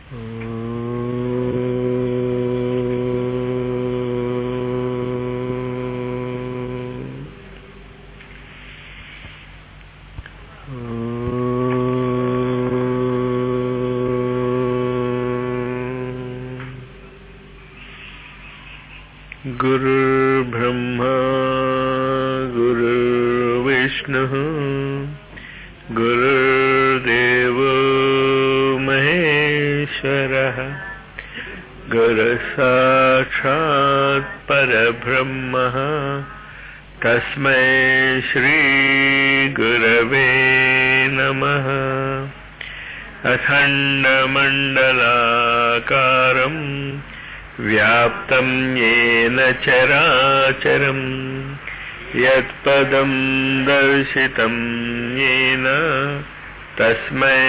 गुरुर्ब्रह्मा गुरुर्विष्णुः गुरुर्देवो महेश्वरः गुरुसाक्षात् परब्रह्मः तस्मै श्रीगुरवे नमः अखण्डमण्डलाकारम् व्याप्तं येन चराचरम् यत्पदं दर्शितं येन तस्मै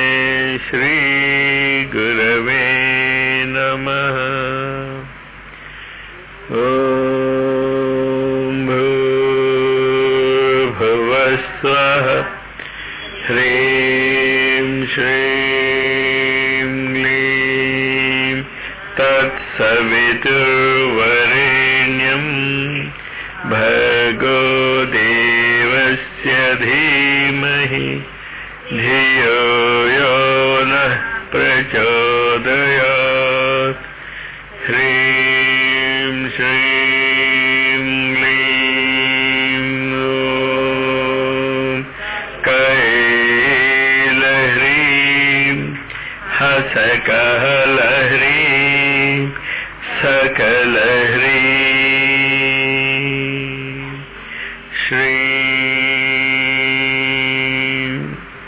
श्रीगुरवे नमः ॐ भूर्भुवस्वः ह्रीं श्रीं क्लीं तत्सवितुर्वरेण्यम् भर्गो देवस्य धीमहि धियो यो नः प्रचोदयात् ह्रीं श्रीं क्लीं ॐ कैलह्रीं हसकहलह्रीं सकलह्रीं श्रीं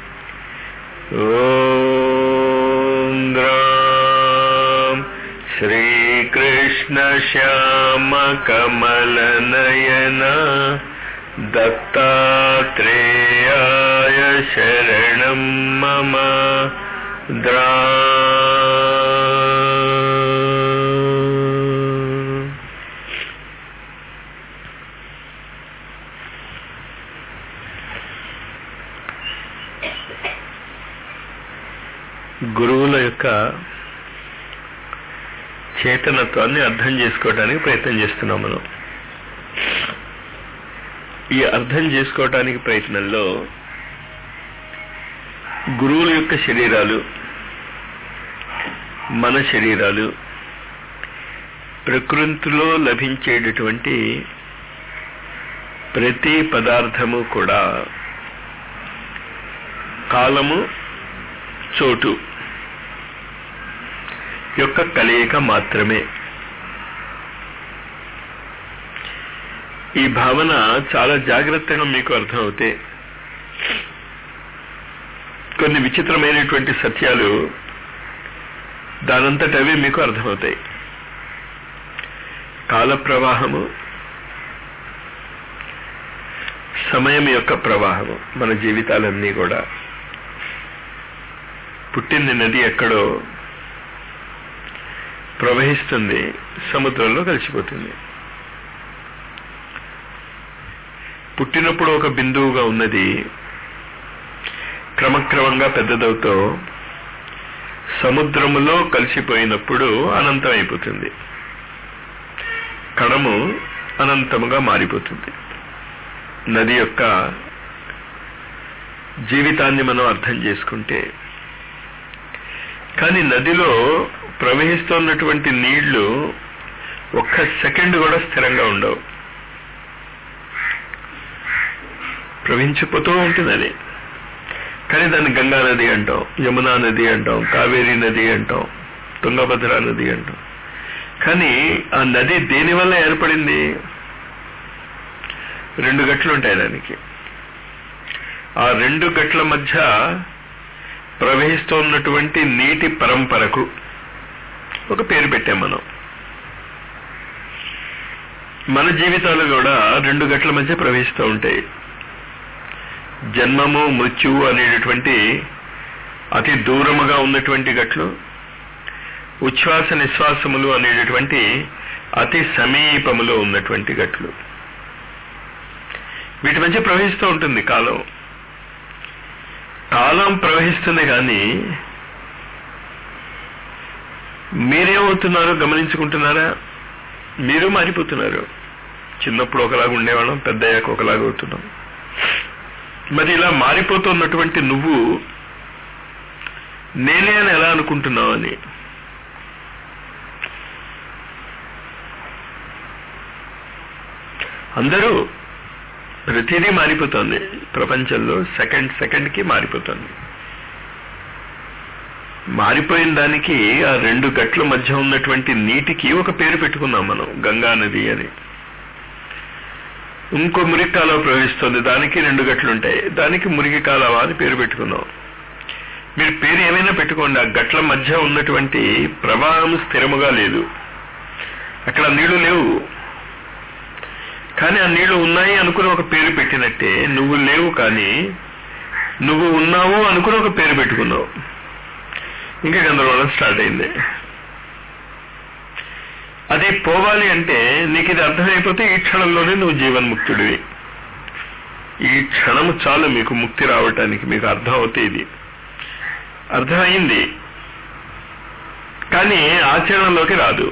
ॐ द्रां श्रीकृष्णश्यामकमलनयन दत्तात्रेयाय शरणं मम द्रा గురువుల యొక్క చేతనత్వాన్ని అర్థం చేసుకోవడానికి ప్రయత్నం చేస్తున్నాం మనం ఈ అర్థం చేసుకోవటానికి ప్రయత్నంలో గురువుల యొక్క శరీరాలు మన శరీరాలు ప్రకృతిలో లభించేటటువంటి ప్రతి పదార్థము కూడా కాలము చోటు యొక్క కలయిక మాత్రమే ఈ భావన చాలా జాగ్రత్తగా మీకు అర్థమవుతే కొన్ని విచిత్రమైనటువంటి సత్యాలు దానంతటవే మీకు అర్థమవుతాయి కాల ప్రవాహము సమయం యొక్క ప్రవాహము మన జీవితాలన్నీ కూడా పుట్టింది నది ఎక్కడో ప్రవహిస్తుంది సముద్రంలో కలిసిపోతుంది పుట్టినప్పుడు ఒక బిందువుగా ఉన్నది క్రమక్రమంగా పెద్దదవుతూ సముద్రములో కలిసిపోయినప్పుడు అనంతం అయిపోతుంది కణము అనంతముగా మారిపోతుంది నది యొక్క జీవితాన్ని మనం అర్థం చేసుకుంటే కానీ నదిలో ప్రవహిస్తున్నటువంటి నీళ్లు ఒక్క సెకండ్ కూడా స్థిరంగా ఉండవు ప్రవహించిపోతూ ఉంటుంది అది కానీ దాన్ని గంగా నది అంటాం యమునా నది అంటాం కావేరీ నది అంటాం తుంగభద్ర నది అంటాం కానీ ఆ నది దేని వల్ల ఏర్పడింది రెండు గట్లు ఉంటాయి దానికి ఆ రెండు గట్ల మధ్య ప్రవహిస్తున్నటువంటి నీటి పరంపరకు ఒక పేరు పెట్టాం మనం మన జీవితాలు కూడా రెండు గట్ల మధ్య ప్రవహిస్తూ ఉంటాయి జన్మము మృత్యువు అనేటటువంటి అతి దూరముగా ఉన్నటువంటి గట్లు ఉచ్ఛ్వాస నిశ్వాసములు అనేటటువంటి అతి సమీపములో ఉన్నటువంటి గట్లు వీటి మధ్య ప్రవహిస్తూ ఉంటుంది కాలం కాలం ప్రవహిస్తుంది కానీ మీరేమవుతున్నారో గమనించుకుంటున్నారా మీరు మారిపోతున్నారు చిన్నప్పుడు ఒకలాగా ఉండేవాళ్ళం పెద్ద అయ్యాక ఒకలాగా అవుతున్నాం మరి ఇలా మారిపోతున్నటువంటి నువ్వు నేనే అని ఎలా అనుకుంటున్నావు అని అందరూ ప్రతిదీ మారిపోతుంది ప్రపంచంలో సెకండ్ సెకండ్కి మారిపోతుంది మారిపోయిన దానికి ఆ రెండు గట్ల మధ్య ఉన్నటువంటి నీటికి ఒక పేరు పెట్టుకున్నాం మనం గంగా నది అని ఇంకో మురికి కాలువ ప్రవహిస్తుంది దానికి రెండు గట్లు ఉంటాయి దానికి మురికి కాలువ అని పేరు పెట్టుకున్నాం మీరు పేరు ఏమైనా పెట్టుకోండి ఆ గట్ల మధ్య ఉన్నటువంటి ప్రవాహం స్థిరముగా లేదు అక్కడ నీళ్లు లేవు కానీ ఆ నీళ్లు ఉన్నాయి అనుకుని ఒక పేరు పెట్టినట్టే నువ్వు లేవు కానీ నువ్వు ఉన్నావు అనుకుని ఒక పేరు పెట్టుకున్నావు ఇంకా గందరగోళం స్టార్ట్ అయింది అది పోవాలి అంటే నీకు ఇది అర్థమైపోతే ఈ క్షణంలోనే నువ్వు జీవన్ముక్తుడివి ఈ క్షణము చాలు మీకు ముక్తి రావటానికి మీకు అర్థం అవుతే ఇది అర్థమైంది కానీ ఆచరణలోకి రాదు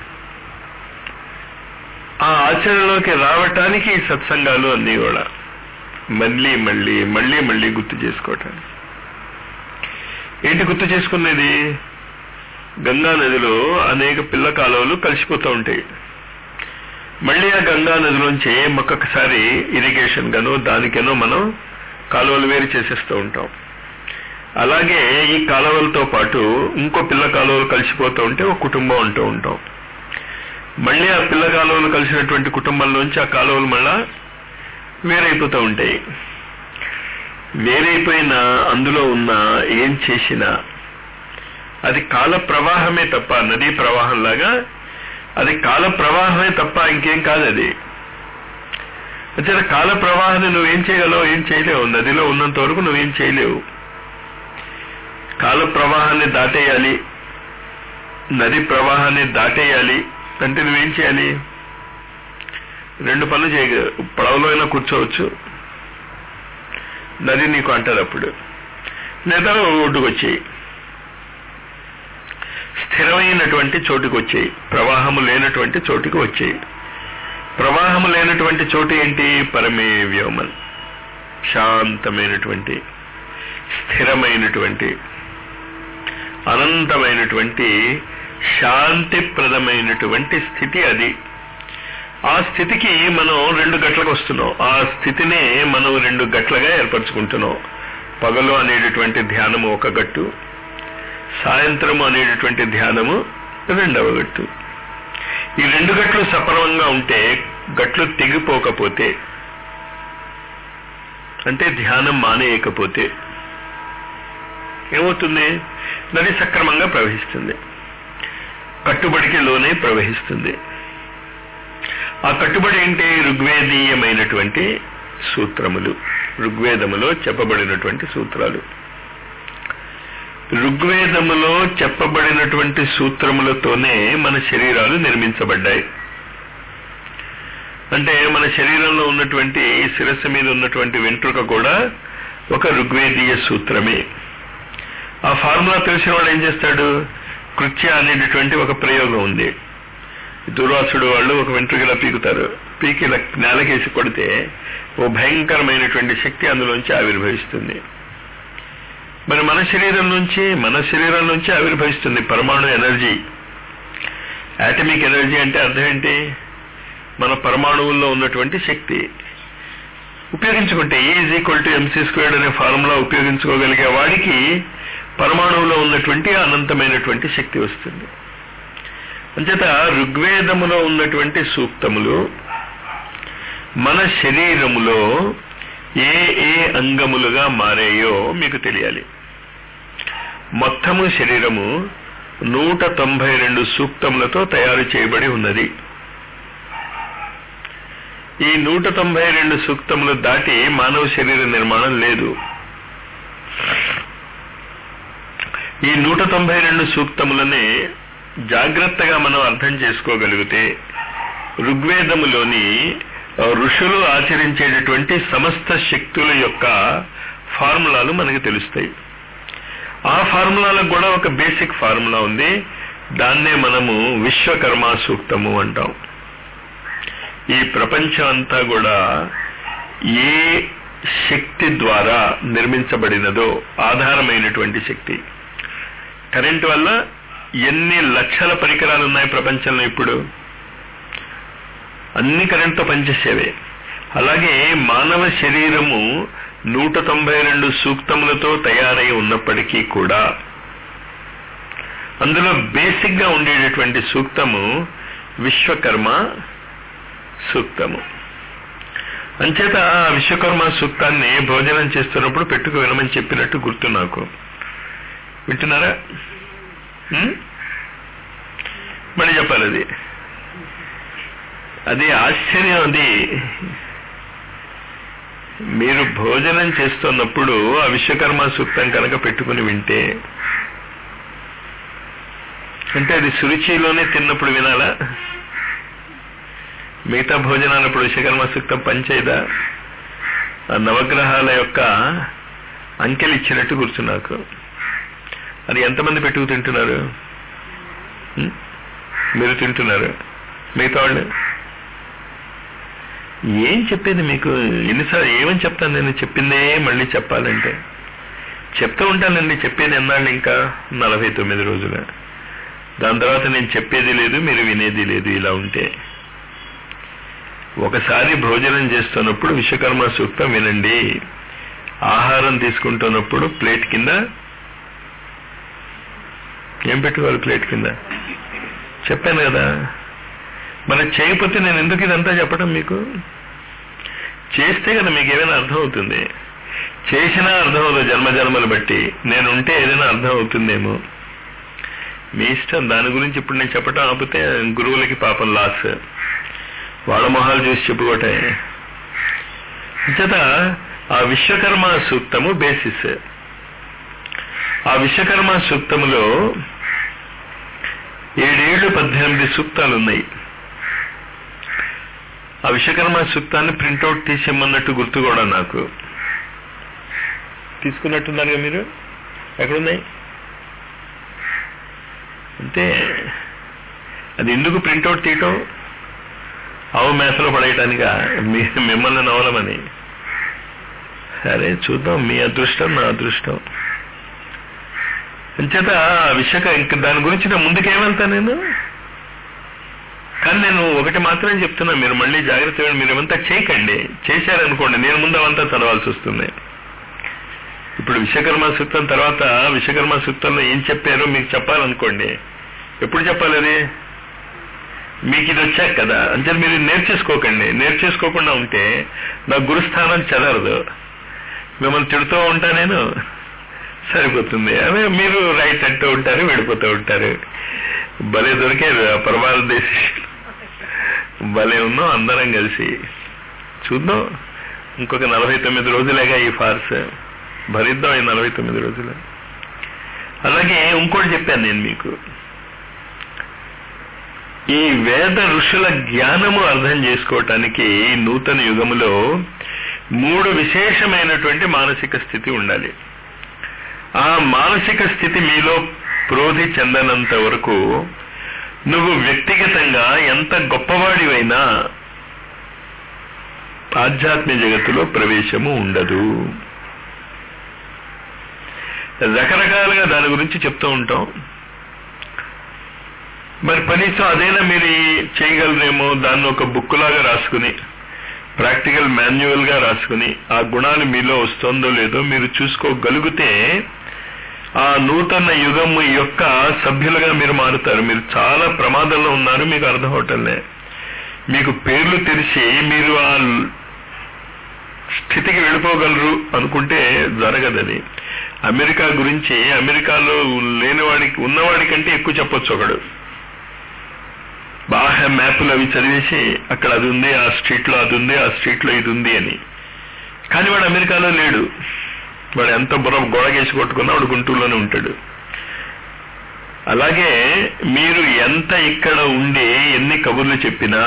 ఆ ఆచరణలోకి రావటానికి ఈ సత్సంగాలు అన్నీ కూడా మళ్ళీ మళ్ళీ మళ్ళీ మళ్ళీ గుర్తు చేసుకోవటానికి ఏంటి గుర్తు చేసుకునేది గంగా నదిలో అనేక పిల్ల కాలువలు కలిసిపోతూ ఉంటాయి మళ్ళీ ఆ గంగా నదిలోంచి ఒక్కొక్కసారి ఇరిగేషన్ గాను దానికేనో మనం కాలువలు వేరు చేసేస్తూ ఉంటాం అలాగే ఈ కాలువలతో పాటు ఇంకో పిల్ల కాలువలు కలిసిపోతూ ఉంటే ఒక కుటుంబం అంటూ ఉంటాం మళ్ళీ ఆ పిల్ల కాలువలు కలిసినటువంటి కుటుంబంలోంచి ఆ కాలువలు మళ్ళా వేరైపోతూ ఉంటాయి వేరైపోయిన అందులో ఉన్న ఏం చేసినా అది కాల ప్రవాహమే తప్ప నదీ ప్రవాహంలాగా అది కాల ప్రవాహమే తప్ప ఇంకేం కాదు అది అంటే కాల ప్రవాహాన్ని నువ్వేం చేయగలవు ఏం చేయలేవు నదిలో ఉన్నంత వరకు నువ్వేం చేయలేవు కాల ప్రవాహాన్ని దాటేయాలి నది ప్రవాహాన్ని దాటేయాలి అంటే నువ్వేం చేయాలి రెండు పనులు చేయ పడవలో అయినా కూర్చోవచ్చు నది నీకు అంటారు అప్పుడు లేదా ఒడ్డుకు వచ్చేయి స్థిరమైనటువంటి చోటుకు వచ్చేయి ప్రవాహము లేనటువంటి చోటుకు వచ్చేయి ప్రవాహము లేనటువంటి చోటు ఏంటి పరమే వ్యోమన్ శాంతమైనటువంటి స్థిరమైనటువంటి అనంతమైనటువంటి శాంతిప్రదమైనటువంటి స్థితి అది ఆ స్థితికి మనం రెండు గట్లకు వస్తున్నాం ఆ స్థితినే మనం రెండు గట్లగా ఏర్పరచుకుంటున్నాం పగలు అనేటటువంటి ధ్యానము ఒక గట్టు సాయంత్రము అనేటటువంటి ధ్యానము రెండవ గట్టు ఈ రెండు గట్లు సఫలంగా ఉంటే గట్లు తెగిపోకపోతే అంటే ధ్యానం మానేయకపోతే ఏమవుతుంది నది సక్రమంగా ప్రవహిస్తుంది కట్టుబడికి లోనే ప్రవహిస్తుంది ఆ కట్టుబడి ఏంటి ఋగ్వేదీయమైనటువంటి సూత్రములు ఋగ్వేదములో చెప్పబడినటువంటి సూత్రాలు ఋగ్వేదములో చెప్పబడినటువంటి సూత్రములతోనే మన శరీరాలు నిర్మించబడ్డాయి అంటే మన శరీరంలో ఉన్నటువంటి శిరస్సు మీద ఉన్నటువంటి వెంట్రుక కూడా ఒక ఋగ్వేదీయ సూత్రమే ఆ ఫార్ములా తెలిసిన వాడు ఏం చేస్తాడు కృత్య అనేటటువంటి ఒక ప్రయోగం ఉంది దుర్వాసుడు వాళ్ళు ఒక వెంట్రుకలా పీకుతారు పీకి ఇలా నేలకేసి కొడితే ఓ భయంకరమైనటువంటి శక్తి అందులోంచి ఆవిర్భవిస్తుంది మరి మన శరీరం నుంచి మన శరీరం నుంచి ఆవిర్భవిస్తుంది పరమాణు ఎనర్జీ యాటమిక్ ఎనర్జీ అంటే అర్థం ఏంటి మన పరమాణువుల్లో ఉన్నటువంటి శక్తి ఉపయోగించుకుంటే is equal to MC squared అనే ఫార్ములా ఉపయోగించుకోగలిగే వాడికి పరమాణువులో ఉన్నటువంటి అనంతమైనటువంటి శక్తి వస్తుంది అంచేత ఋగ్వేదములో ఉన్నటువంటి సూక్తములు మన శరీరములో ఏ ఏ అంగములుగా మారాయో మీకు తెలియాలి మొత్తము శరీరము నూట తొంభై రెండు సూక్తములతో తయారు చేయబడి ఉన్నది ఈ నూట తొంభై రెండు సూక్తములు దాటి మానవ శరీర నిర్మాణం లేదు ఈ నూట తొంభై రెండు సూక్తములనే జాగ్రత్తగా మనం అర్థం చేసుకోగలిగితే ఋగ్వేదములోని ఋషులు ఆచరించేటటువంటి సమస్త శక్తుల యొక్క ఫార్ములాలు మనకు తెలుస్తాయి ఆ ఫార్ములాలకు కూడా ఒక బేసిక్ ఫార్ములా ఉంది దాన్నే మనము విశ్వకర్మ సూక్తము అంటాం ఈ ప్రపంచం అంతా కూడా ఏ శక్తి ద్వారా నిర్మించబడినదో ఆధారమైనటువంటి శక్తి కరెంట్ వల్ల ఎన్ని లక్షల పరికరాలు ఉన్నాయి ప్రపంచంలో ఇప్పుడు అన్ని కరెంట్తో పనిచేసేవే అలాగే మానవ శరీరము నూట తొంభై రెండు సూక్తములతో తయారై ఉన్నప్పటికీ కూడా అందులో బేసిక్ గా ఉండేటటువంటి సూక్తము విశ్వకర్మ సూక్తము అంచేత ఆ విశ్వకర్మ సూక్తాన్ని భోజనం చేస్తున్నప్పుడు పెట్టుకు వినమని చెప్పినట్టు గుర్తు నాకు వింటున్నారా ఉం? మళ్ళీ చెప్పాలి అది అది ఆశ్చర్యం అది మీరు భోజనం చేస్తున్నప్పుడు ఆ విశ్వకర్మ సూక్తం కనుక పెట్టుకుని వింటే అంటే అది సురుచిలోనే తిన్నప్పుడు వినాలా మిగతా భోజనాలప్పుడు విశ్వకర్మ సూక్తం పనిచేయదా ఆ నవగ్రహాల యొక్క అంకెలు ఇచ్చినట్టు గుర్తు నాకు అది ఎంతమంది పెట్టుకు తింటున్నారు ఉం? మీరు తింటున్నారు మిగతా వాళ్ళు ఏం చెప్పేది మీకు ఎన్నిసార్లు ఏమని చెప్తాను నేను చెప్పిందే మళ్ళీ చెప్పాలంటే చెప్తూ ఉంటానండి చెప్పేది ఎన్నాళ్ళు ఇంకా నలభై తొమ్మిది రోజులు దాని తర్వాత నేను చెప్పేది లేదు మీరు వినేది లేదు ఇలా ఉంటే ఒకసారి భోజనం చేస్తున్నప్పుడు విశ్వకర్మ సూక్తం వినండి ఆహారం తీసుకుంటున్నప్పుడు ప్లేట్ కింద ఏం పెట్టుకోవాలి ప్లేట్ కింద చెప్పాను కదా మరి చేయకపోతే నేను ఎందుకు ఇదంతా చెప్పడం మీకు చేస్తే కదా మీకు ఏదైనా అర్థం అవుతుంది చేసినా అర్థం అవుతుంది జన్మ జన్మలు బట్టి నేను ఉంటే ఏదైనా అర్థం అవుతుందేమో మీ ఇష్టం దాని గురించి ఇప్పుడు నేను చెప్పటం ఆపితే గురువులకి పాపం లాస్ వాళ్ళ మొహాలు చూసి చెప్పుకోటే చేత ఆ విశ్వకర్మ సూక్తము బేసిస్ ఆ విశ్వకర్మ సూక్తములో ఏడేళ్లు పద్దెనిమిది సూక్తాలు ఉన్నాయి ఆ విశ్వకర్మ సూక్తాన్ని ప్రింట్అవుట్ తీసేయమన్నట్టు గుర్తు కూడా నాకు తీసుకున్నట్టున్నారుగా మీరు ఎక్కడున్నాయి అంటే అది ఎందుకు ప్రింట్అవుట్ తీయటం అవ మేసలో పడేయటానిగా మీ మిమ్మల్ని నవలమని సరే చూద్దాం మీ అదృష్టం నా అదృష్టం అంచేత ఆ విషయ ఇంక దాని గురించి నేను ముందుకేమెళ్తా నేను కానీ నేను ఒకటి మాత్రమే చెప్తున్నా మీరు మళ్ళీ జాగ్రత్తగా మీరు ఏమంతా చేయకండి చేశారనుకోండి నేను ముందు అవంతా చదవాల్సి వస్తుంది ఇప్పుడు విశ్వకర్మ సూక్తం తర్వాత విశ్వకర్మ సూక్తంలో ఏం చెప్పారో మీకు చెప్పాలనుకోండి ఎప్పుడు చెప్పాలి అది మీకు ఇది వచ్చాక కదా అంటే మీరు నేర్చేసుకోకండి నేర్చేసుకోకుండా ఉంటే నా గురుస్థానం చదవదు మిమ్మల్ని తిడుతూ ఉంటా నేను సరిపోతుంది అదే మీరు రైట్ అంటూ ఉంటారు వెళ్ళిపోతూ ఉంటారు భలే దొరికారు ఆ పరమాల దేశ భలే ఉన్నాం అందరం కలిసి చూద్దాం ఇంకొక నలభై తొమ్మిది రోజులేగా ఈ ఫార్స్ భరిద్దాం ఈ నలభై తొమ్మిది రోజులు అలాగే ఇంకోటి చెప్పాను నేను మీకు ఈ వేద ఋషుల జ్ఞానము అర్థం చేసుకోవటానికి ఈ నూతన యుగములో మూడు విశేషమైనటువంటి మానసిక స్థితి ఉండాలి ఆ మానసిక స్థితి మీలో ప్రోధి చెందనంత వరకు నువ్వు వ్యక్తిగతంగా ఎంత గొప్పవాడివైనా ఆధ్యాత్మిక జగత్తులో ప్రవేశము ఉండదు రకరకాలుగా దాని గురించి చెప్తూ ఉంటాం మరి కనీసం అదైనా మీరు చేయగలరేమో దాన్ని ఒక బుక్ లాగా రాసుకుని ప్రాక్టికల్ మాన్యువల్ గా రాసుకుని ఆ గుణాలు మీలో వస్తుందో లేదో మీరు చూసుకోగలిగితే ఆ నూతన యుగము యొక్క సభ్యులుగా మీరు మారుతారు మీరు చాలా ప్రమాదంలో ఉన్నారు మీకు అర్థం అవటంలే మీకు పేర్లు తెలిసి మీరు ఆ స్థితికి వెళ్ళిపోగలరు అనుకుంటే జరగదది అమెరికా గురించి అమెరికాలో లేనివాడికి ఉన్నవాడి కంటే ఎక్కువ చెప్పొచ్చు ఒకడు బాగా మ్యాపులు అవి చదివేసి అక్కడ అది ఉంది ఆ స్ట్రీట్ లో అది ఉంది ఆ స్ట్రీట్ లో ఇది ఉంది అని కానీ వాడు అమెరికాలో లేడు వాడు ఎంత బుర్ర గొడగేసి కొట్టుకున్నా వాడు గుంటూరులోనే ఉంటాడు అలాగే మీరు ఎంత ఇక్కడ ఉండి ఎన్ని కబుర్లు చెప్పినా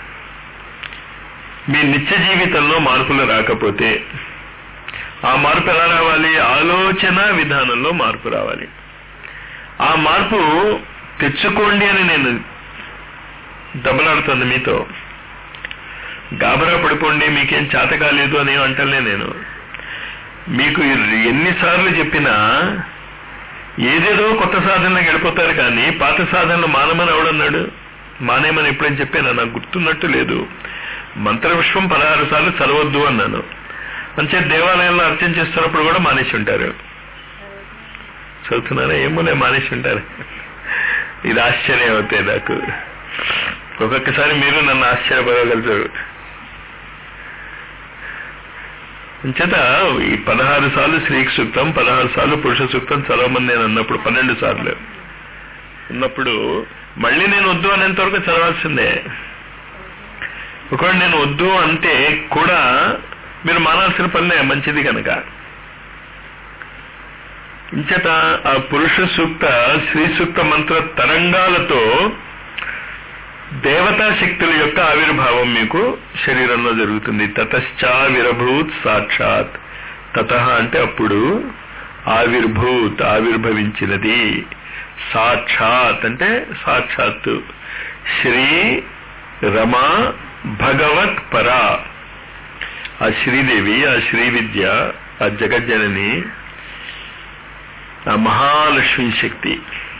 మీ నిత్య జీవితంలో మార్పులు రాకపోతే ఆ మార్పు ఎలా రావాలి ఆలోచన విధానంలో మార్పు రావాలి ఆ మార్పు తెచ్చుకోండి అని నేను దెబ్బలాడుతుంది మీతో గాబరా పడిపోండి మీకేం చేత కాలేదు అని అంటలే నేను మీకు ఎన్నిసార్లు చెప్పినా ఏదేదో కొత్త సాధనలకు వెళ్ళిపోతారు కానీ పాత సాధనలు మానమని ఎవడన్నాడు మానేమని ఎప్పుడేం చెప్పాను నాకు గుర్తున్నట్టు లేదు మంత్రవిశ్వం పదహారు సార్లు చదవద్దు అన్నాను అంతే దేవాలయంలో అర్చన చేస్తున్నప్పుడు కూడా మానేసి ఉంటారు చదువుతున్నారా ఏమోలే మానేసి ఉంటారు ఇది ఆశ్చర్యం అవుతాయి నాకు ఒక్కొక్కసారి మీరు నన్ను ఆశ్చర్యపడగలుగుతారు అంచేత ఈ పదహారు సార్లు స్త్రీకి సూక్తం పదహారు సార్లు పురుష సూక్తం చదవమని నేను అన్నప్పుడు పన్నెండు సార్లు ఉన్నప్పుడు మళ్ళీ నేను వద్దు అనేంత వరకు చదవాల్సిందే ఒకవేళ నేను వద్దు అంటే కూడా మీరు మానాల్సిన పనిలే మంచిది కనుక ఇంచేత ఆ పురుష సూక్త శ్రీ సూక్త మంత్ర తరంగాలతో దేవతా శక్తుల యొక్క ఆవిర్భావం మీకు శరీరంలో జరుగుతుంది తతశ్చావిరభూత్ సాక్షాత్ తత అంటే అప్పుడు ఆవిర్భూత్ ఆవిర్భవించినది సాక్షాత్ అంటే సాక్షాత్తు శ్రీ రమా భగవత్ పరా ఆ శ్రీదేవి ఆ శ్రీ విద్య ఆ జగజ్జనని ఆ మహాలక్ష్మి శక్తి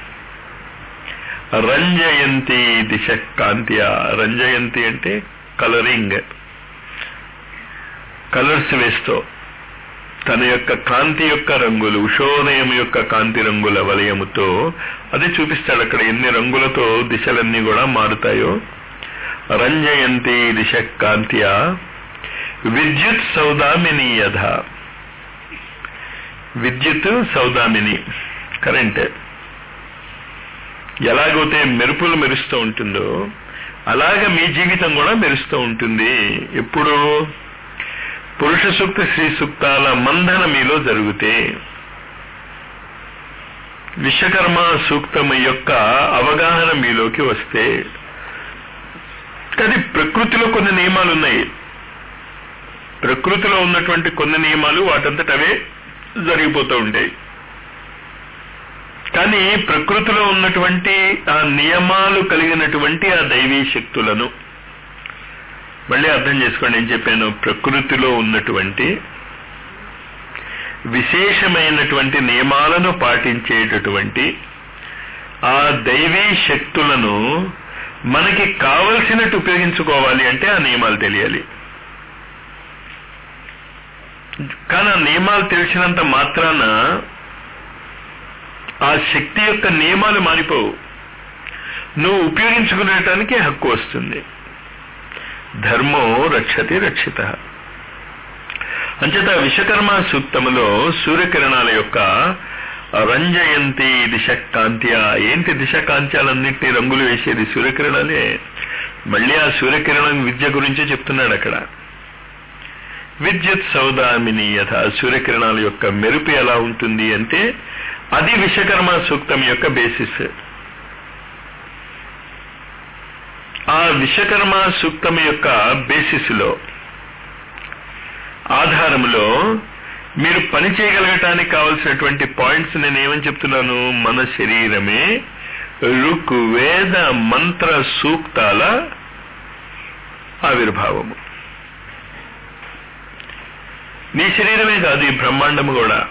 రంజయంతి దిశ కాంత్య రంజయంతి అంటే కలరింగ్ కలర్స్ వేస్తూ తన యొక్క కాంతి యొక్క రంగులు ఉషోదయం యొక్క కాంతి రంగుల వలయముతో అదే చూపిస్తాడు అక్కడ ఎన్ని రంగులతో దిశలన్నీ కూడా మారుతాయో రంజయంతి దిశ కాంత్య విద్యుత్ సౌదామిని యథ విద్యుత్ సౌదామిని కరెంట్ ఎలాగైతే మెరుపులు మెరుస్తూ ఉంటుందో అలాగ మీ జీవితం కూడా మెరుస్తూ ఉంటుంది ఎప్పుడు పురుష సూక్త స్త్రీ సూక్తాల మంధన మీలో జరిగితే విశ్వకర్మ సూక్తము యొక్క అవగాహన మీలోకి వస్తే కానీ ప్రకృతిలో కొన్ని నియమాలు ఉన్నాయి ప్రకృతిలో ఉన్నటువంటి కొన్ని నియమాలు వాటంతట అవే జరిగిపోతూ ఉంటాయి కానీ ప్రకృతిలో ఉన్నటువంటి ఆ నియమాలు కలిగినటువంటి ఆ దైవీ శక్తులను మళ్ళీ అర్థం చేసుకోండి ఏం చెప్పాను ప్రకృతిలో ఉన్నటువంటి విశేషమైనటువంటి నియమాలను పాటించేటటువంటి ఆ దైవీ శక్తులను మనకి కావలసినట్టు ఉపయోగించుకోవాలి అంటే ఆ నియమాలు తెలియాలి కానీ ఆ నియమాలు తెలిసినంత మాత్రాన ఆ శక్తి యొక్క నియమాలు మారిపోవు నువ్వు ఉపయోగించుకునేటానికి హక్కు వస్తుంది ధర్మో రక్షతి రక్షిత అంచేత విశ్వకర్మ సూక్తములో సూర్యకిరణాల యొక్క రంజయంతి దిశ కాంత్య ఏంటి దిశ కాంత్యాలన్నింటినీ రంగులు వేసేది సూర్యకిరణాలే మళ్ళీ ఆ సూర్యకిరణం విద్య గురించే చెప్తున్నాడు అక్కడ విద్యుత్ సౌదామిని యథ సూర్యకిరణాల యొక్క మెరుపు ఎలా ఉంటుంది అంటే అది విశ్వకర్మ సూక్తం యొక్క బేసిస్ ఆ విశ్వకర్మ సూక్తం యొక్క బేసిస్ లో ఆధారములో మీరు పని చేయగలగటానికి కావలసినటువంటి పాయింట్స్ నేను ఏమని చెప్తున్నాను మన శరీరమే ఋగ్వేద మంత్ర సూక్తాల ఆవిర్భావము నీ శరీరమే కాదు ఈ బ్రహ్మాండము కూడా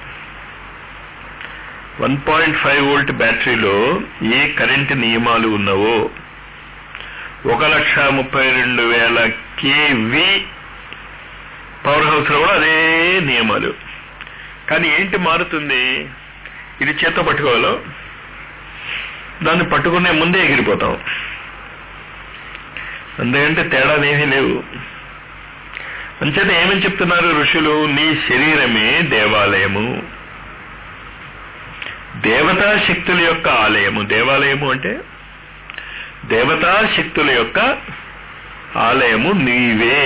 వన్ పాయింట్ ఫైవ్ వోల్ట్ బ్యాటరీలో ఏ కరెంట్ నియమాలు ఉన్నవో ఒక లక్ష ముప్పై రెండు వేల కేవి పవర్ హౌస్ లో కూడా అదే నియమాలు కానీ ఏంటి మారుతుంది ఇది చేత్తో పట్టుకోవాలో దాన్ని పట్టుకునే ముందే ఎగిరిపోతాం అందుకంటే తేడానేమీ లేవు అంచేత ఏమని చెప్తున్నారు ఋషులు నీ శరీరమే దేవాలయము దేవతా శక్తుల యొక్క ఆలయము దేవాలయము అంటే దేవతా శక్తుల యొక్క ఆలయము నీవే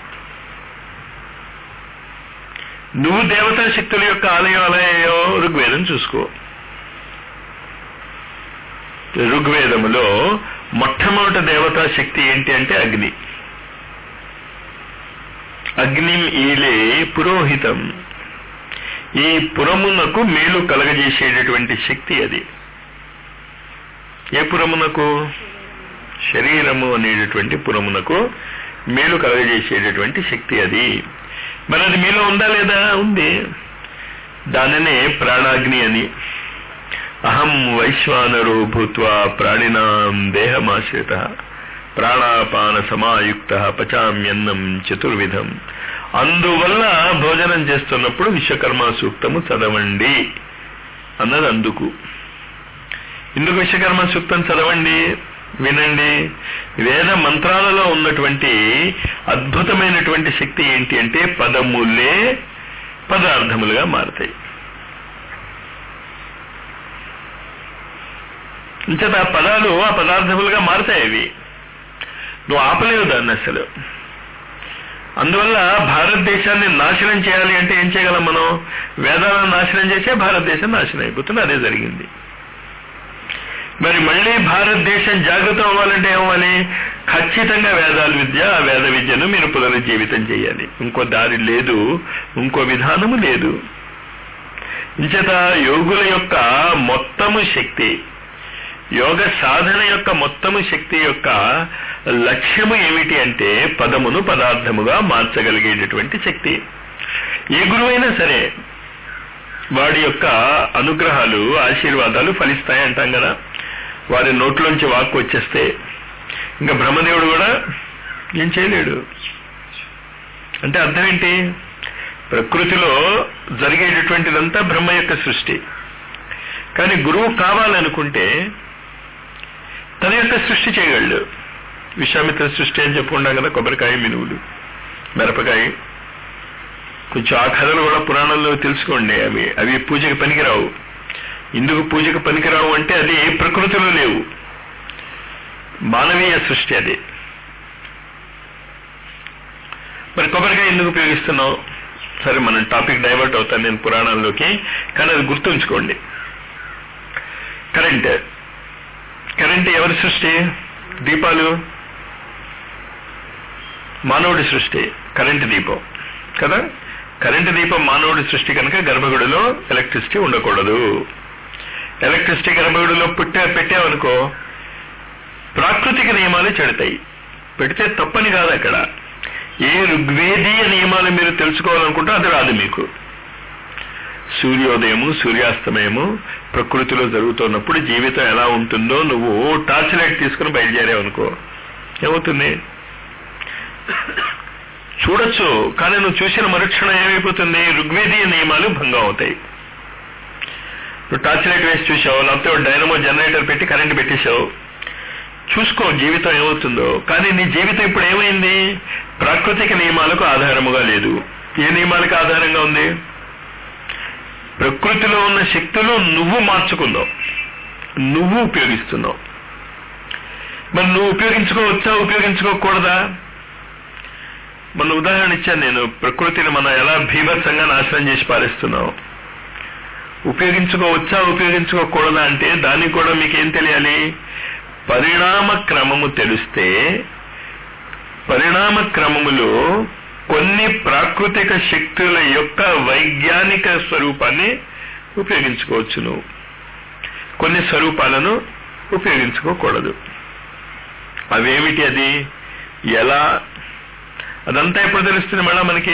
నువ్వు దేవతా శక్తుల యొక్క ఆలయం ఆలయో ఋగ్వేదం చూసుకో ఋగ్వేదములో మొట్టమొదటి దేవతా శక్తి ఏంటి అంటే అగ్ని అగ్నిం ఈలే పురోహితం ఈ పురమునకు మేలు కలగజేసేటటువంటి శక్తి అది ఏ పురమునకు శరీరము అనేటటువంటి పురమునకు మేలు కలగజేసేటటువంటి శక్తి అది మరి అది మీలో ఉందా లేదా ఉంది దానినే ప్రాణాగ్ని అని అహం వైశ్వానరో భూత్వా ప్రాణినాం దేహమాశ్రిత ప్రాణాపాన సమాయుక్త పచామ్యన్నం చతుర్విధం అందువల్ల భోజనం చేస్తున్నప్పుడు విశ్వకర్మ సూక్తము చదవండి అన్నది అందుకు ఇందుకు విశ్వకర్మ సూక్తం చదవండి వినండి వేద మంత్రాలలో ఉన్నటువంటి అద్భుతమైనటువంటి శక్తి ఏంటి అంటే పదములే పదార్థములుగా మారుతాయి ఇంచేత ఆ పదాలు ఆ పదార్థములుగా మారుతాయి అవి నువ్వు ఆపలేవు దాన్ని అసలు అందువల్ల భారతదేశాన్ని నాశనం చేయాలి అంటే ఏం చేయగలం మనం వేదాలను నాశనం చేసే భారతదేశం నాశనం అయిపోతుంది అదే జరిగింది మరి మళ్ళీ భారతదేశం జాగృతం అవ్వాలంటే ఏమవ్వాలి ఖచ్చితంగా వేదాల విద్య ఆ వేద విద్యను మీరు పునరుజ్జీవితం చేయాలి ఇంకో దారి లేదు ఇంకో విధానము లేదు ఇంచేత యోగుల యొక్క మొత్తము శక్తి యోగ సాధన యొక్క మొత్తము శక్తి యొక్క లక్ష్యము ఏమిటి అంటే పదమును పదార్థముగా మార్చగలిగేటటువంటి శక్తి ఏ గురువైనా సరే వాడి యొక్క అనుగ్రహాలు ఆశీర్వాదాలు ఫలిస్తాయి అంటాం కదా వారి నోట్లోంచి వాక్కు వచ్చేస్తే ఇంకా బ్రహ్మదేవుడు కూడా ఏం చేయలేడు అంటే అర్థం ఏంటి ప్రకృతిలో జరిగేటటువంటిదంతా బ్రహ్మ యొక్క సృష్టి కానీ గురువు కావాలనుకుంటే తన యొక్క సృష్టి చేయగలడు విశ్వామిత్ర సృష్టి అని చెప్పుకుంటాం కదా కొబ్బరికాయ మినువులు మిరపకాయ కొంచెం ఆ కథలు కూడా పురాణంలో తెలుసుకోండి అవి అవి పూజకి పనికిరావు ఇందుకు పూజకు పనికిరావు అంటే అది ప్రకృతిలో లేవు మానవీయ సృష్టి అది మరి కొబ్బరికాయ ఎందుకు ఉపయోగిస్తున్నావు సరే మనం టాపిక్ డైవర్ట్ అవుతాను నేను పురాణంలోకి కానీ అది గుర్తుంచుకోండి కరెంట్ కరెంట్ ఎవరి సృష్టి దీపాలు మానవుడి సృష్టి కరెంట్ దీపం కదా కరెంట్ దీపం మానవుడి సృష్టి కనుక గర్భగుడిలో ఎలక్ట్రిసిటీ ఉండకూడదు ఎలక్ట్రిసిటీ గర్భగుడిలో పుట్టే పెట్టామనుకో ప్రాకృతిక నియమాలు చెడతాయి పెడితే తప్పని కాదు అక్కడ ఏ ఋగ్వేదీయ నియమాలు మీరు తెలుసుకోవాలనుకుంటే అది రాదు మీకు సూర్యోదయము సూర్యాస్తమయము ప్రకృతిలో జరుగుతున్నప్పుడు జీవితం ఎలా ఉంటుందో నువ్వు టార్చ్ లైట్ తీసుకుని బయలుదేరావు అనుకో ఏమవుతుంది చూడొచ్చు కానీ నువ్వు చూసిన మరుక్షణం ఏమైపోతుంది ఋగ్వేదీయ నియమాలు భంగం అవుతాయి నువ్వు టార్చ్ లైట్ వేసి చూసావు లేకపోతే డైనమో జనరేటర్ పెట్టి కరెంట్ పెట్టేశావు చూసుకో జీవితం ఏమవుతుందో కానీ నీ జీవితం ఇప్పుడు ఏమైంది ప్రాకృతిక నియమాలకు ఆధారముగా లేదు ఏ నియమాలకు ఆధారంగా ఉంది ప్రకృతిలో ఉన్న శక్తులు నువ్వు మార్చుకున్నావు నువ్వు ఉపయోగిస్తున్నావు మరి నువ్వు ఉపయోగించుకోవచ్చా ఉపయోగించుకోకూడదా మన ఉదాహరణ ఇచ్చాను నేను ప్రకృతిని మనం ఎలా భీభత్సంగా నాశనం చేసి పారేస్తున్నాం ఉపయోగించుకోవచ్చా ఉపయోగించుకోకూడదా అంటే దానికి కూడా మీకేం తెలియాలి పరిణామ క్రమము తెలిస్తే పరిణామ క్రమములో కొన్ని ప్రాకృతిక శక్తుల యొక్క వైజ్ఞానిక స్వరూపాన్ని ఉపయోగించుకోవచ్చు నువ్వు కొన్ని స్వరూపాలను ఉపయోగించుకోకూడదు అవేమిటి అది ఎలా అదంతా ఎప్పుడు తెలుస్తుంది మళ్ళా మనకి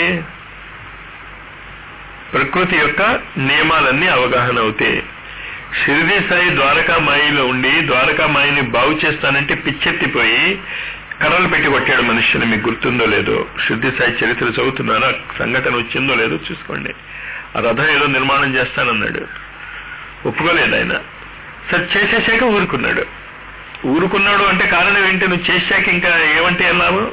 ప్రకృతి యొక్క నియమాలన్నీ అవగాహన అవుతాయి షిరిడి సాయి ద్వారకామాయిలో ఉండి ద్వారకామాయిని బాగు చేస్తానంటే పిచ్చెత్తిపోయి కర్రలు పెట్టి కొట్టాడు మనుష్యుని మీకు గుర్తుందో లేదో శుద్ధి సాయి చరిత్ర చదువుతున్నాను ఆ సంఘటన వచ్చిందో లేదో చూసుకోండి ఆ రథం ఏదో నిర్మాణం చేస్తానన్నాడు ఒప్పుకోలేదు ఆయన సరే చేసేసాక ఊరుకున్నాడు ఊరుకున్నాడు అంటే కారణం ఏంటి నువ్వు చేశాక ఇంకా ఏమంటే ఏం లాభం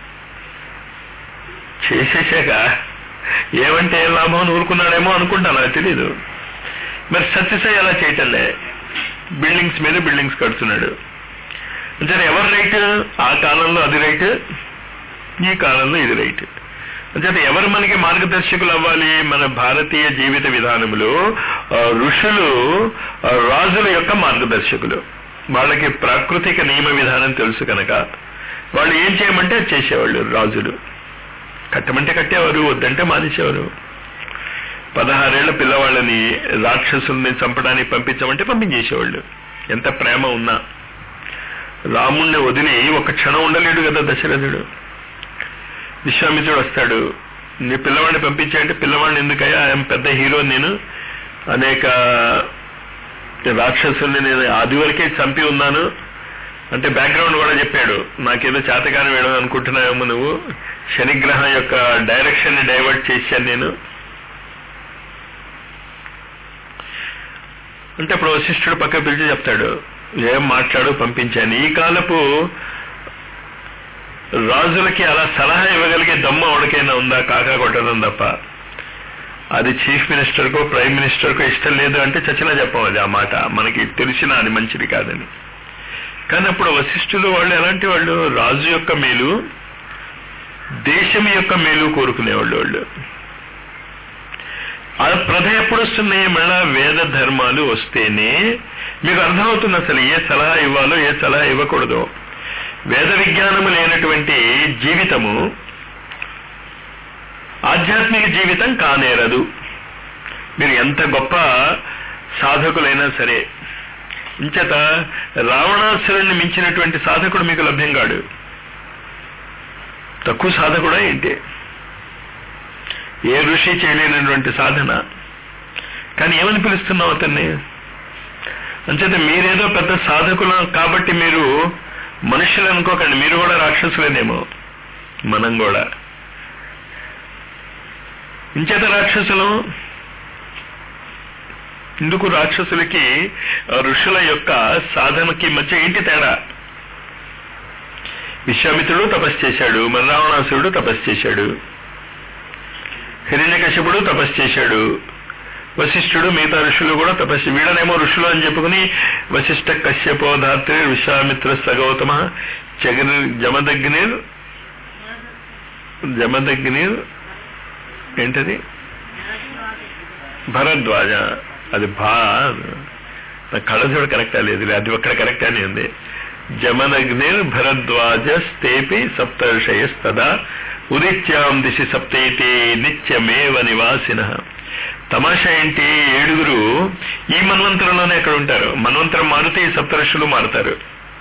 చేసేసాక ఏమంటే ఏం లాభం అని ఊరుకున్నాడేమో అనుకుంటాను నాకు తెలీదు మరి సత్యసాయి అలా చేయటంలే బిల్డింగ్స్ మీద బిల్డింగ్స్ కడుతున్నాడు అంటే ఎవరు రైట్ ఆ కాలంలో అది రైట్ ఈ కాలంలో ఇది రైట్ అంటే ఎవరు మనకి మార్గదర్శకులు అవ్వాలి మన భారతీయ జీవిత విధానములో ఆ, ఋషులు ఆ, రాజుల యొక్క మార్గదర్శకులు వాళ్ళకి ప్రాకృతిక నియమ విధానం తెలుసు కనుక వాళ్ళు ఏం చేయమంటే అది చేసేవాళ్ళు రాజులు కట్టమంటే కట్టేవారు వద్దంటే మానేసేవారు పదహారేళ్ల పిల్లవాళ్ళని రాక్షసుల్ని చంపడానికి పంపించమంటే పంపించేసేవాళ్ళు ఎంత ప్రేమ ఉన్నా రాముణ్ణి వదిలి ఒక క్షణం ఉండలేడు కదా దశరథుడు విశ్వామిత్రుడు వస్తాడు నీ పిల్లవాడిని పంపించాయంటే పిల్లవాడిని ఎందుకయ్యా ఆయన పెద్ద హీరో నేను అనేక రాక్షసుల్ని నేను ఆది వరకే చంపి ఉన్నాను అంటే బ్యాక్గ్రౌండ్ కూడా చెప్పాడు నాకేదో చేతకాని వేయడం అనుకుంటున్నావేమో నువ్వు శనిగ్రహం యొక్క డైరెక్షన్ ని డైవర్ట్ చేశాను నేను అంటే అప్పుడు వశిష్ఠుడు పక్క పిలిచి చెప్తాడు ఏం మాట్లాడు పంపించాను ఈ కాలపు రాజులకి అలా సలహా ఇవ్వగలిగే దమ్ము ఎవరికైనా ఉందా కాకా కొట్టడం తప్ప అది చీఫ్ మినిస్టర్కో ప్రైమ్ మినిస్టర్కో ఇష్టం లేదు అంటే చచ్చినా చెప్పం అది ఆ మాట మనకి తెలిసినా అది మంచిది కాదని కానీ అప్పుడు వశిష్ఠులు వాళ్ళు ఎలాంటి వాళ్ళు రాజు యొక్క మేలు దేశం యొక్క మేలు కోరుకునేవాళ్ళు వాళ్ళు ఆ ప్రధ ఎప్పుడు వస్తున్నాయి మళ్ళా వేద ధర్మాలు వస్తేనే మీకు అర్థమవుతుంది అసలు ఏ సలహా ఇవ్వాలో ఏ సలహా ఇవ్వకూడదు వేద విజ్ఞానము లేనటువంటి జీవితము ఆధ్యాత్మిక జీవితం కానేరదు మీరు ఎంత గొప్ప సాధకులైనా సరే ఇంచేత రావణాసురుణ్ణి మించినటువంటి సాధకుడు మీకు లభ్యం కాడు తక్కువ సాధకుడా ఏంటి ఏ ఋషి చేయలేనటువంటి సాధన కానీ ఏమని పిలుస్తున్నాం అతన్ని అంచేత మీరేదో పెద్ద సాధకులు కాబట్టి మీరు మనుషులు అనుకోకండి మీరు కూడా రాక్షసులేనేమో మనం కూడా ఇంచేత రాక్షసులు ఇందుకు రాక్షసులకి ఋషుల యొక్క సాధనకి మధ్య ఏంటి తేడా విశ్వామిత్రుడు తపస్సు చేశాడు మన రావణాసురుడు తపస్సు చేశాడు హిరణ్యకశిపుడు తపస్సు చేశాడు వశిష్ఠుడు మిగతా ఋషులు కూడా తపస్సు వీళ్ళనేమో ఋషులు అని చెప్పుకుని వశిష్ఠ కశ్యపో ధాత్రి విశ్వామిత్ర సగౌతమ జగన్ జమదగ్నిర్ జమదగ్నిర్ ఏంటది భరద్వాజ అది భా నా కళ్ళజోడు కరెక్టా లేదు అది ఒక్కడ కరెక్ట్ అని ఉంది జమనగ్నిర్ భరద్వాజ స్తేపి సప్తర్షయస్తదా ఉదిత్యాం దిశి సప్తైతే నిత్యమేవ నివాసిన తమాషా ఏంటి ఏడుగురు ఈ మన్వంతరంలోనే ఎక్కడ ఉంటారు మన్వంతరం మారితే ఈ సప్తఋషులు మారుతారు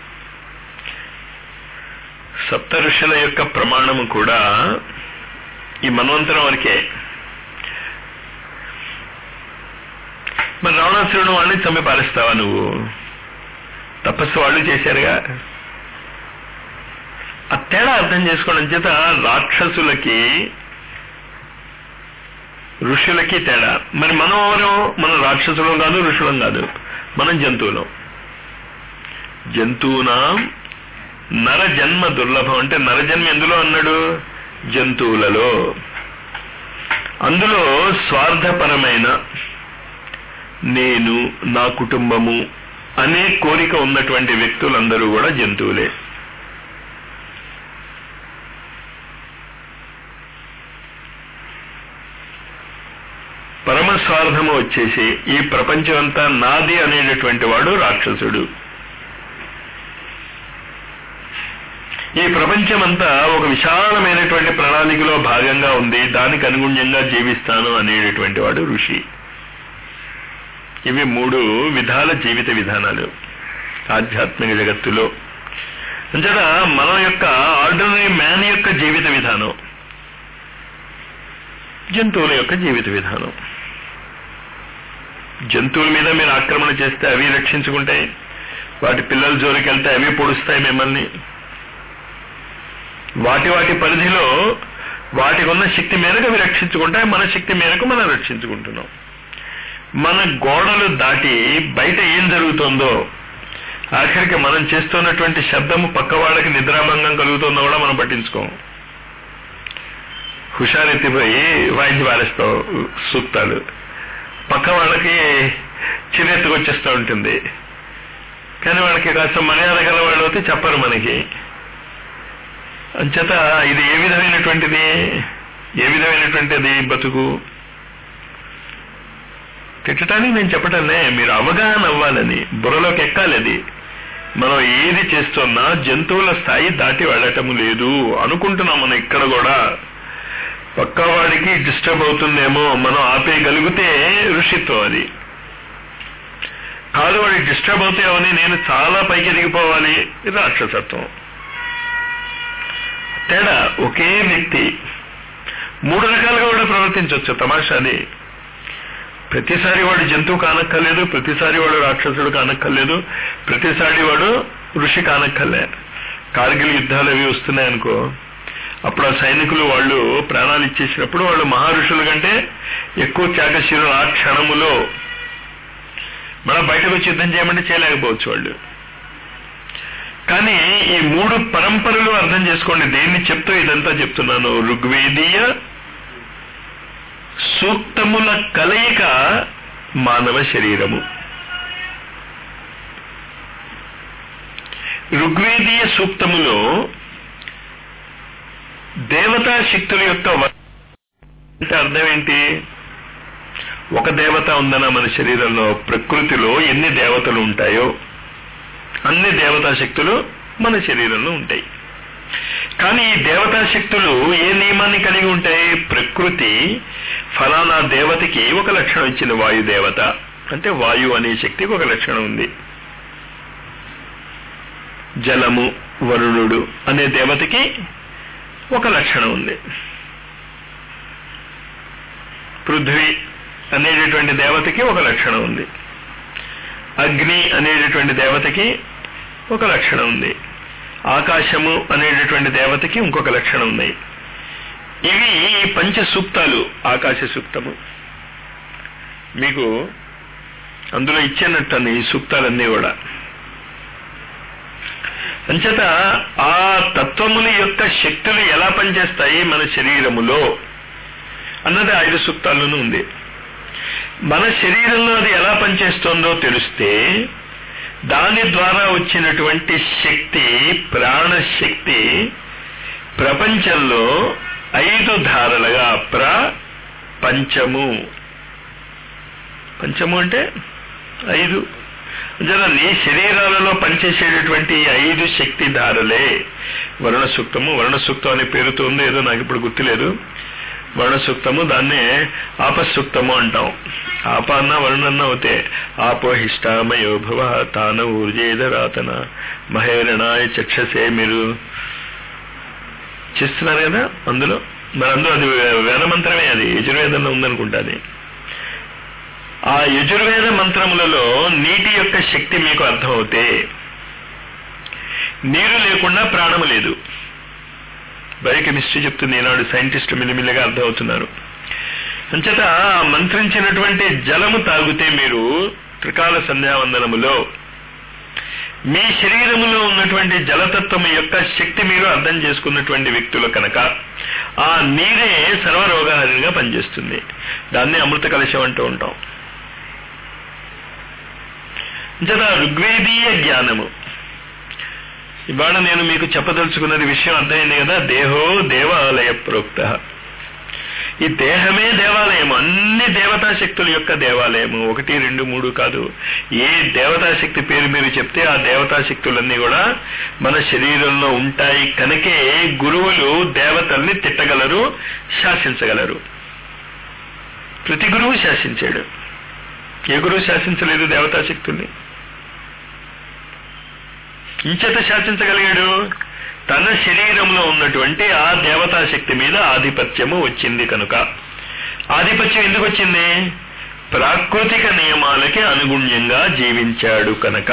సప్తఋషుల యొక్క ప్రమాణము కూడా ఈ మన్వంతరం వరకే మరి రావణాసురుడు వాళ్ళని చంపి పారేస్తావా నువ్వు తపస్సు వాళ్ళు చేశారుగా ఆ తేడా అర్థం చేసుకోవడం చేత రాక్షసులకి ఋషులకి తేడా మరి మనం ఎవరం మనం రాక్షసులం కాదు ఋషులం కాదు మనం జంతువులం జంతువునా నర జన్మ దుర్లభం అంటే నరజన్మ ఎందులో అన్నాడు జంతువులలో అందులో స్వార్థపరమైన నేను నా కుటుంబము అనే కోరిక ఉన్నటువంటి వ్యక్తులందరూ కూడా జంతువులే పరమ స్వార్థము వచ్చేసి ఈ ప్రపంచం అంతా నాది అనేటటువంటి వాడు రాక్షసుడు ఈ ప్రపంచమంతా ఒక విశాలమైనటువంటి ప్రణాళికలో భాగంగా ఉంది దానికి అనుగుణ్యంగా జీవిస్తాను అనేటటువంటి వాడు ఋషి ఇవి మూడు విధాల జీవిత విధానాలు ఆధ్యాత్మిక జగత్తులో అంచేత మన యొక్క ఆర్డినరీ మ్యాన్ యొక్క జీవిత విధానం జంతువుల యొక్క జీవిత విధానం జంతువుల మీద మీరు ఆక్రమణ చేస్తే అవి రక్షించుకుంటాయి వాటి పిల్లల జోలికి వెళ్తే అవి పొడుస్తాయి మిమ్మల్ని వాటి వాటి పరిధిలో వాటికి ఉన్న శక్తి మేరకు అవి రక్షించుకుంటాయి మన శక్తి మేరకు మనం రక్షించుకుంటున్నాం మన గోడలు దాటి బయట ఏం జరుగుతుందో ఆఖరికి మనం చేస్తున్నటువంటి శబ్దము పక్క వాళ్ళకి నిద్రాభంగం కలుగుతుందో కూడా మనం పట్టించుకోం హుషారెత్తిపోయి వాయించి పారేస్తాం సూక్తాలు పక్క వాళ్ళకి చిరెత్తుకొచ్చేస్తూ ఉంటుంది కానీ వాళ్ళకి కాస్త మర్యాద గల వాళ్ళు అయితే చెప్పరు మనకి అంచేత ఇది ఏ విధమైనటువంటిది ఏ విధమైనటువంటిది బతుకు తిట్టడానికి నేను చెప్పటంలే మీరు అవగాహన అవ్వాలని బుర్రలోకి ఎక్కాలి అది మనం ఏది చేస్తున్నా జంతువుల స్థాయి దాటి వెళ్ళటం లేదు అనుకుంటున్నాం మనం ఇక్కడ కూడా పక్కవాడికి డిస్టర్బ్ అవుతుందేమో మనం ఆపేయగలిగితే ఋషిత్వం అది కాదు వాడు డిస్టర్బ్ అవుతాయని నేను చాలా పైకి ఎదిగిపోవాలి ఇది రాక్షసత్వం తేడా ఒకే వ్యక్తి మూడు రకాలుగా కూడా ప్రవర్తించవచ్చు తమాషాది ప్రతిసారి వాడు జంతువు కానక్కర్లేదు ప్రతిసారి వాడు రాక్షసుడు కానక్కర్లేదు ప్రతిసారి వాడు ఋషి కానక్కర్లే కార్గిల్ యుద్ధాలు అవి వస్తున్నాయనుకో అప్పుడు ఆ సైనికులు వాళ్ళు ప్రాణాలు ఇచ్చేసినప్పుడు వాళ్ళు మహర్షుల కంటే ఎక్కువ త్యాగశీలు ఆ క్షణములో మనం బయటకు వచ్చి యుద్ధం చేయమంటే చేయలేకపోవచ్చు వాళ్ళు కానీ ఈ మూడు పరంపరలు అర్థం చేసుకోండి దేన్ని చెప్తూ ఇదంతా చెప్తున్నాను ఋగ్వేదీయ సూక్తముల కలయిక మానవ శరీరము ఋగ్వేదీయ సూక్తములో దేవతా శక్తుల యొక్క వ- అంటే అర్థం ఏంటి ఒక దేవత ఉందన్న మన శరీరంలో ప్రకృతిలో ఎన్ని దేవతలు ఉంటాయో అన్ని దేవతా శక్తులు మన శరీరంలో ఉంటాయి కానీ ఈ దేవతా శక్తులు ఏ నియమాన్ని కలిగి ఉంటాయి ప్రకృతి ఫలానా దేవతకి ఒక లక్షణం ఇచ్చింది వాయు దేవత అంటే వాయు అనే శక్తికి ఒక లక్షణం ఉంది జలము వరుణుడు అనే దేవతకి ఒక లక్షణం ఉంది పృథ్వీ అనేటటువంటి దేవతకి ఒక లక్షణం ఉంది అగ్ని అనేటటువంటి దేవతకి ఒక లక్షణం ఉంది ఆకాశము అనేటటువంటి దేవతకి ఇంకొక లక్షణం ఉన్నాయి ఇవి ఈ పంచ సూక్తాలు ఆకాశ సూక్తము మీకు అందులో ఇచ్చేనట్టు ఈ సూక్తాలన్నీ కూడా అంచేత ఆ తత్వముల యొక్క శక్తులు ఎలా పనిచేస్తాయి మన శరీరములో అన్నది ఐదు సూక్తాల్లోనూ ఉంది మన శరీరంలో అది ఎలా పనిచేస్తుందో తెలిస్తే దాని ద్వారా వచ్చినటువంటి శక్తి ప్రాణశక్తి ప్రపంచంలో ఐదు ధారలుగా ప్ర పంచము పంచము అంటే ఐదు జర నీ శరీరాలలో పనిచేసేటటువంటి ఈ ఐదు శక్తి ధారలే వరుణ సూక్తము వరుణ సూక్తం అనే పేరుతో ఉంది ఏదో నాకు ఇప్పుడు గుర్తులేదు వరుణ సూక్తము దాన్నే ఆపసూక్తము అంటాం ఆప అన్న వరుణన్న అవుతే ఆపోహిష్టామయో భవ తాన ఊర్జేదరాతన మహేరణాయ చక్షసే మీరు చేస్తున్నారు కదా అందులో మరి అందులో అది వేద మంత్రమే అది యజుర్వేదంలో ఉందనుకుంటా అది ఆ యజుర్వేద మంత్రములలో నీటి యొక్క శక్తి మీకు అర్థమవుతే నీరు లేకుండా ప్రాణము లేదు బయోకెమిస్ట్రీ చెప్తుంది ఈనాడు సైంటిస్టు మిల్లిమిల్లిగా అర్థమవుతున్నారు అంచేత ఆ మంత్రించినటువంటి జలము తాగితే మీరు త్రికాల సంధ్యావందనములో మీ శరీరములో ఉన్నటువంటి జలతత్వము యొక్క శక్తి మీరు అర్థం చేసుకున్నటువంటి వ్యక్తులు కనుక ఆ నీరే సర్వరోగహారిగా పనిచేస్తుంది దాన్ని అమృత కలశం అంటూ ఉంటాం అంచేత ఋగ్వేదీయ జ్ఞానము ఇవాళ నేను మీకు చెప్పదలుచుకున్నది విషయం అర్థమైంది కదా దేహో దేవాలయ ప్రోక్త ఈ దేహమే దేవాలయం అన్ని దేవతా శక్తుల యొక్క దేవాలయము ఒకటి రెండు మూడు కాదు ఏ దేవతా శక్తి పేరు మీరు చెప్తే ఆ దేవతా శక్తులన్నీ కూడా మన శరీరంలో ఉంటాయి కనుకే గురువులు దేవతల్ని తిట్టగలరు శాసించగలరు ప్రతి గురువు శాసించాడు ఏ గురువు శాసించలేదు దేవతా శక్తుల్ని ఇంచేత శాసించగలిగాడు తన శరీరంలో ఉన్నటువంటి ఆ దేవతా శక్తి మీద ఆధిపత్యము వచ్చింది కనుక ఆధిపత్యం ఎందుకు వచ్చింది ప్రాకృతిక నియమాలకి అనుగుణ్యంగా జీవించాడు కనుక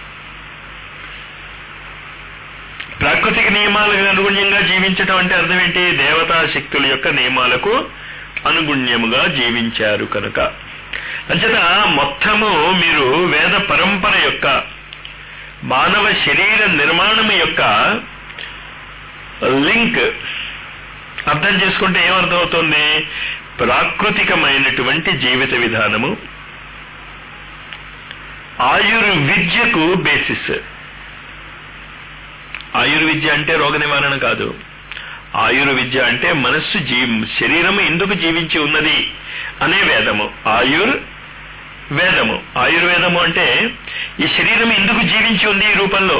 ప్రాకృతిక నియమాలకు అనుగుణ్యంగా జీవించటం అంటే అర్థం ఏంటి దేవతా శక్తుల యొక్క నియమాలకు అనుగుణ్యముగా జీవించారు కనుక అంచేత మొత్తము మీరు వేద పరంపర యొక్క మానవ శరీర నిర్మాణం యొక్క లింక్ అర్థం చేసుకుంటే ఏమర్థమవుతుంది ప్రాకృతికమైనటువంటి జీవిత విధానము ఆయుర్విద్యకు బేసిస్ ఆయుర్విద్య అంటే రోగ నివారణ కాదు ఆయుర్విద్య అంటే మనస్సు జీ శరీరము ఎందుకు జీవించి ఉన్నది అనే వేదము ఆయుర్ వేదము ఆయుర్వేదము అంటే ఈ శరీరం ఎందుకు జీవించి ఉంది ఈ రూపంలో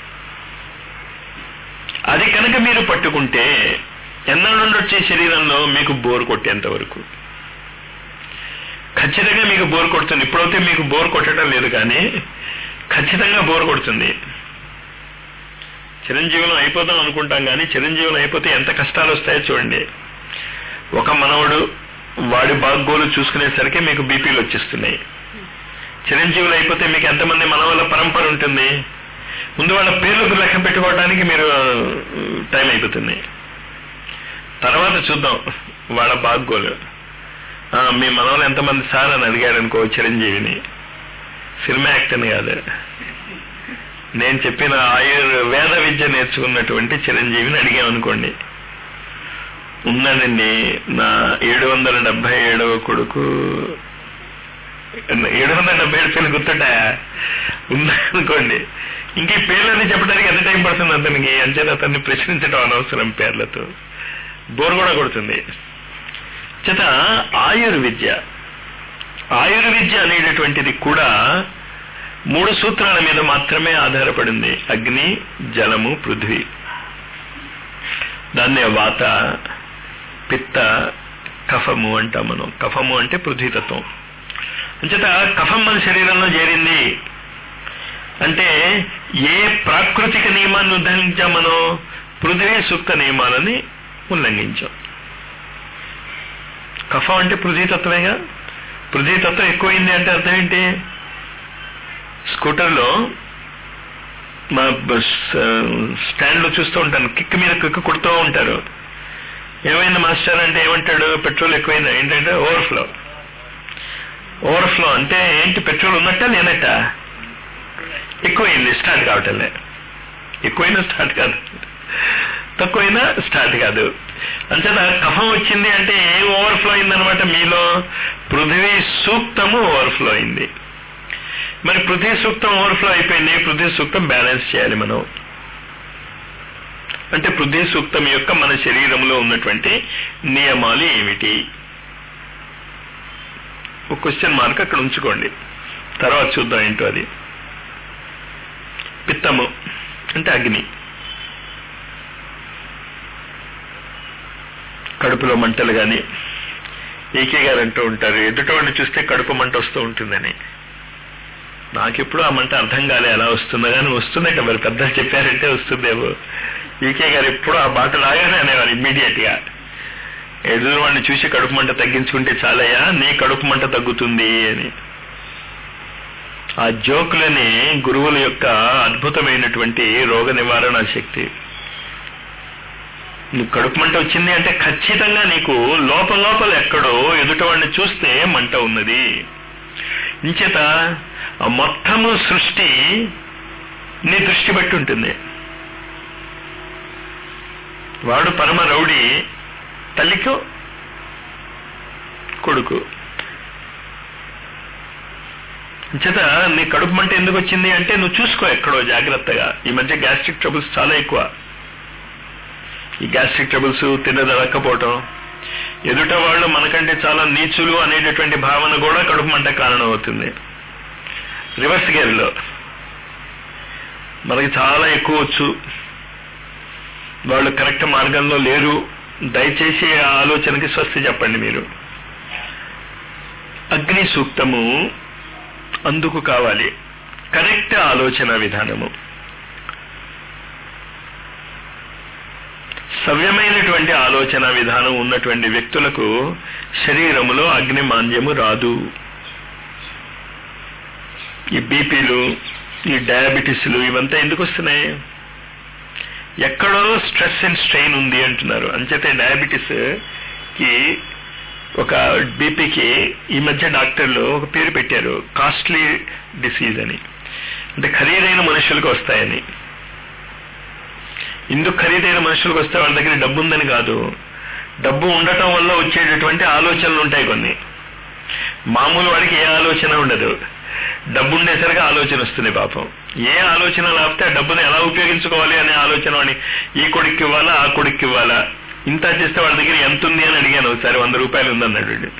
అది కనుక మీరు పట్టుకుంటే ఎన్నాళ్ళు ఉండొచ్చు ఈ శరీరంలో మీకు బోర్ కొట్టేంత వరకు ఖచ్చితంగా మీకు బోర్ కొడుతుంది ఇప్పుడైతే మీకు బోర్ కొట్టడం లేదు కానీ ఖచ్చితంగా బోర్ కొడుతుంది చిరంజీవులం అయిపోదాం అనుకుంటాం కానీ చిరంజీవులం అయిపోతే ఎంత కష్టాలు వస్తాయో చూడండి ఒక మనవడు వాడి బాగ్గోలు చూసుకునేసరికి మీకు బీపీలు వచ్చేస్తున్నాయి చిరంజీవులు అయిపోతే మీకు ఎంతమంది మనవల పరంపర ఉంటుంది ముందు వాళ్ళ పేర్లకు లెక్క పెట్టుకోవడానికి మీరు టైం అయిపోతుంది తర్వాత చూద్దాం వాళ్ళ బాగ్గోలు ఆ, మీ మనవలు ఎంతమంది సార్ అని అడిగాడు అనుకో చిరంజీవిని సినిమా యాక్టర్ కాదు నేను చెప్పిన ఆయుర్వేద విద్య నేర్చుకున్నటువంటి చిరంజీవిని అడిగామనుకోండి ఉన్నాడండి నా ఏడు వందల డెబ్బై ఏడవ కొడుకు ఏడు వందల డెబ్బై ఏడు పేర్లు గుర్తుంటాయా ఉందనుకోండి ఇంక ఈ పేర్లన్నీ చెప్పడానికి ఎంత టైం పడుతుంది అతనికి అంచేత అతన్ని ప్రశ్నించడం అనవసరం పేర్లతో బోర్ కూడా కొడుతుంది చేత ఆయుర్విద్య ఆయుర్విద్య అనేటటువంటిది కూడా మూడు సూత్రాల మీద మాత్రమే ఆధారపడింది అగ్ని జలము పృథ్వీ దాన్నే వాత పిత్త కఫము అంటాం మనం కఫము అంటే పృథ్వీతత్వం అంచేత కఫం మన శరీరంలో చేరింది అంటే ఏ ప్రాకృతిక నియమాన్ని ఉల్లంఘించాం మనం పృథ్వీ సూక్త నియమాలని ఉల్లంఘించాం కఫం అంటే పృథ్వీతత్వమేగా పృథ్వీతత్వం ఎక్కువైంది అంటే అర్థం ఏంటి స్కూటర్లో మా బస్ స్టాండ్ లో చూస్తూ ఉంటాను కిక్ మీద కిక్ కుడుతూ ఉంటారు ఏమైంది మాస్టర్ అంటే ఏమంటాడు పెట్రోల్ ఎక్కువైందా ఏంటంటే ఓవర్ఫ్లో ఓవర్ఫ్లో అంటే ఏంటి పెట్రోల్ ఉన్నట్ట లేనట్ట ఎక్కువైంది స్టార్ట్ కావటంలే ఎక్కువైనా స్టార్ట్ కాదు తక్కువైనా స్టార్ట్ కాదు అంచేత కఫం వచ్చింది అంటే ఏం ఓవర్ఫ్లో అయిందనమాట మీలో పృథివీ సూక్తము ఓవర్ఫ్లో అయింది మరి పృథ్వీ సూక్తం ఓవర్ఫ్లో అయిపోయింది పృథ్వీ సూక్తం బ్యాలెన్స్ చేయాలి మనం అంటే పృథ్వీ సూక్తం యొక్క మన శరీరంలో ఉన్నటువంటి నియమాలు ఏమిటి ఒక క్వశ్చన్ మార్క్ అక్కడ ఉంచుకోండి తర్వాత చూద్దాం ఏంటో అది పిత్తము అంటే అగ్ని కడుపులో మంటలు కానీ ఏకే గారు అంటూ ఉంటారు ఎదుటవాడిని చూస్తే కడుపు మంట వస్తూ ఉంటుందని నాకెప్పుడు ఆ మంట అర్థం కాలే ఎలా వస్తుందో కానీ వస్తుందట మరి పెద్దలు చెప్పారంటే వస్తుందేమో ఈకే గారు ఎప్పుడు ఆ బాట లాగానే అనేవారు ఇమ్మీడియట్ గా ఎదురు వాడిని చూసి కడుపు మంట తగ్గించుకుంటే చాలయ్యా నీ కడుపు మంట తగ్గుతుంది అని ఆ జోకులని గురువుల యొక్క అద్భుతమైనటువంటి రోగ నివారణ శక్తి నువ్వు కడుపు మంట వచ్చింది అంటే ఖచ్చితంగా నీకు లోపల లోపల ఎక్కడో ఎదుటవాడిని చూస్తే మంట ఉన్నది ఇంచేత ఆ మొత్తము సృష్టి నీ దృష్టి బట్టి ఉంటుంది వాడు పరమ రౌడీ తల్లికో కొడుకు చేత నీ కడుపు మంట ఎందుకు వచ్చింది అంటే నువ్వు చూసుకో ఎక్కడో జాగ్రత్తగా ఈ మధ్య గ్యాస్ట్రిక్ ట్రబుల్స్ చాలా ఎక్కువ ఈ గ్యాస్ట్రిక్ ట్రబుల్స్ తినదలక్కపోవటం ఎదుట వాళ్ళు మనకంటే చాలా నీచులు అనేటటువంటి భావన కూడా కడుపు మంట కారణం అవుతుంది రివర్స్ గేర్లో మనకి చాలా ఎక్కువ వచ్చు వాళ్ళు కరెక్ట్ మార్గంలో లేరు దయచేసి ఆ ఆలోచనకి స్వస్తి చెప్పండి మీరు అగ్ని సూక్తము అందుకు కావాలి కరెక్ట్ ఆలోచన విధానము సవ్యమైనటువంటి ఆలోచన విధానం ఉన్నటువంటి వ్యక్తులకు శరీరములో అగ్నిమాంద్యము రాదు ఈ బీపీలు ఈ డయాబెటీస్లు ఇవంతా ఎందుకు వస్తున్నాయి ఎక్కడో స్ట్రెస్ అండ్ స్ట్రెయిన్ ఉంది అంటున్నారు అంచేతే డయాబెటీస్ కి ఒక బీపీకి ఈ మధ్య డాక్టర్లు ఒక పేరు పెట్టారు కాస్ట్లీ డిసీజ్ అని అంటే ఖరీదైన మనుషులకు వస్తాయని ఇందుకు ఖరీదైన మనుషులకు వస్తే వాళ్ళ దగ్గర డబ్బు ఉందని కాదు డబ్బు ఉండటం వల్ల వచ్చేటటువంటి ఆలోచనలు ఉంటాయి కొన్ని మామూలు వాడికి ఏ ఆలోచన ఉండదు డబ్బు ఉండేసరికి ఆలోచన వస్తుంది పాపం ఏ ఆలోచన లేకపోతే ఆ డబ్బుని ఎలా ఉపయోగించుకోవాలి అనే ఆలోచన వాడి ఈ కొడుక్కి ఇవ్వాలా ఆ కొడుక్కి ఇవ్వాలా ఇంత చేస్తే వాళ్ళ దగ్గర ఎంత ఉంది అని అడిగాను ఒకసారి వంద రూపాయలు ఉందన్నాడు వీడు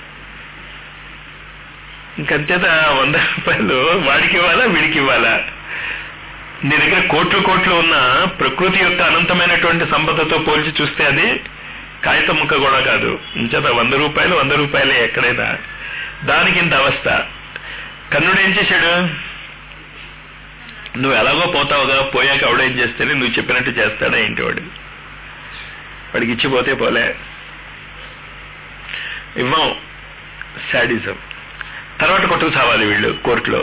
ఇంకంతేత వంద రూపాయలు వాడికి ఇవ్వాలా వీడికి ఇవ్వాలా నీ దగ్గర కోట్లు కోట్లు ఉన్న ప్రకృతి యొక్క అనంతమైనటువంటి సంపదతో పోల్చి చూస్తే అది కాగితం ముక్క కూడా కాదు ఇంచేత వంద రూపాయలు వంద రూపాయలే ఎక్కడైనా దానికి ఇంత అవస్థ కర్ణుడు ఏం చేశాడు నువ్వు ఎలాగో పోతావుగా పోయాక ఎవడేం చేస్తేనే నువ్వు చెప్పినట్టు చేస్తాడా ఏంటి వాడు వాడికి ఇచ్చిపోతే పోలే ఇవ్వం శాడిజం తర్వాత కొట్టుకు చావాలి వీళ్ళు కోర్టులో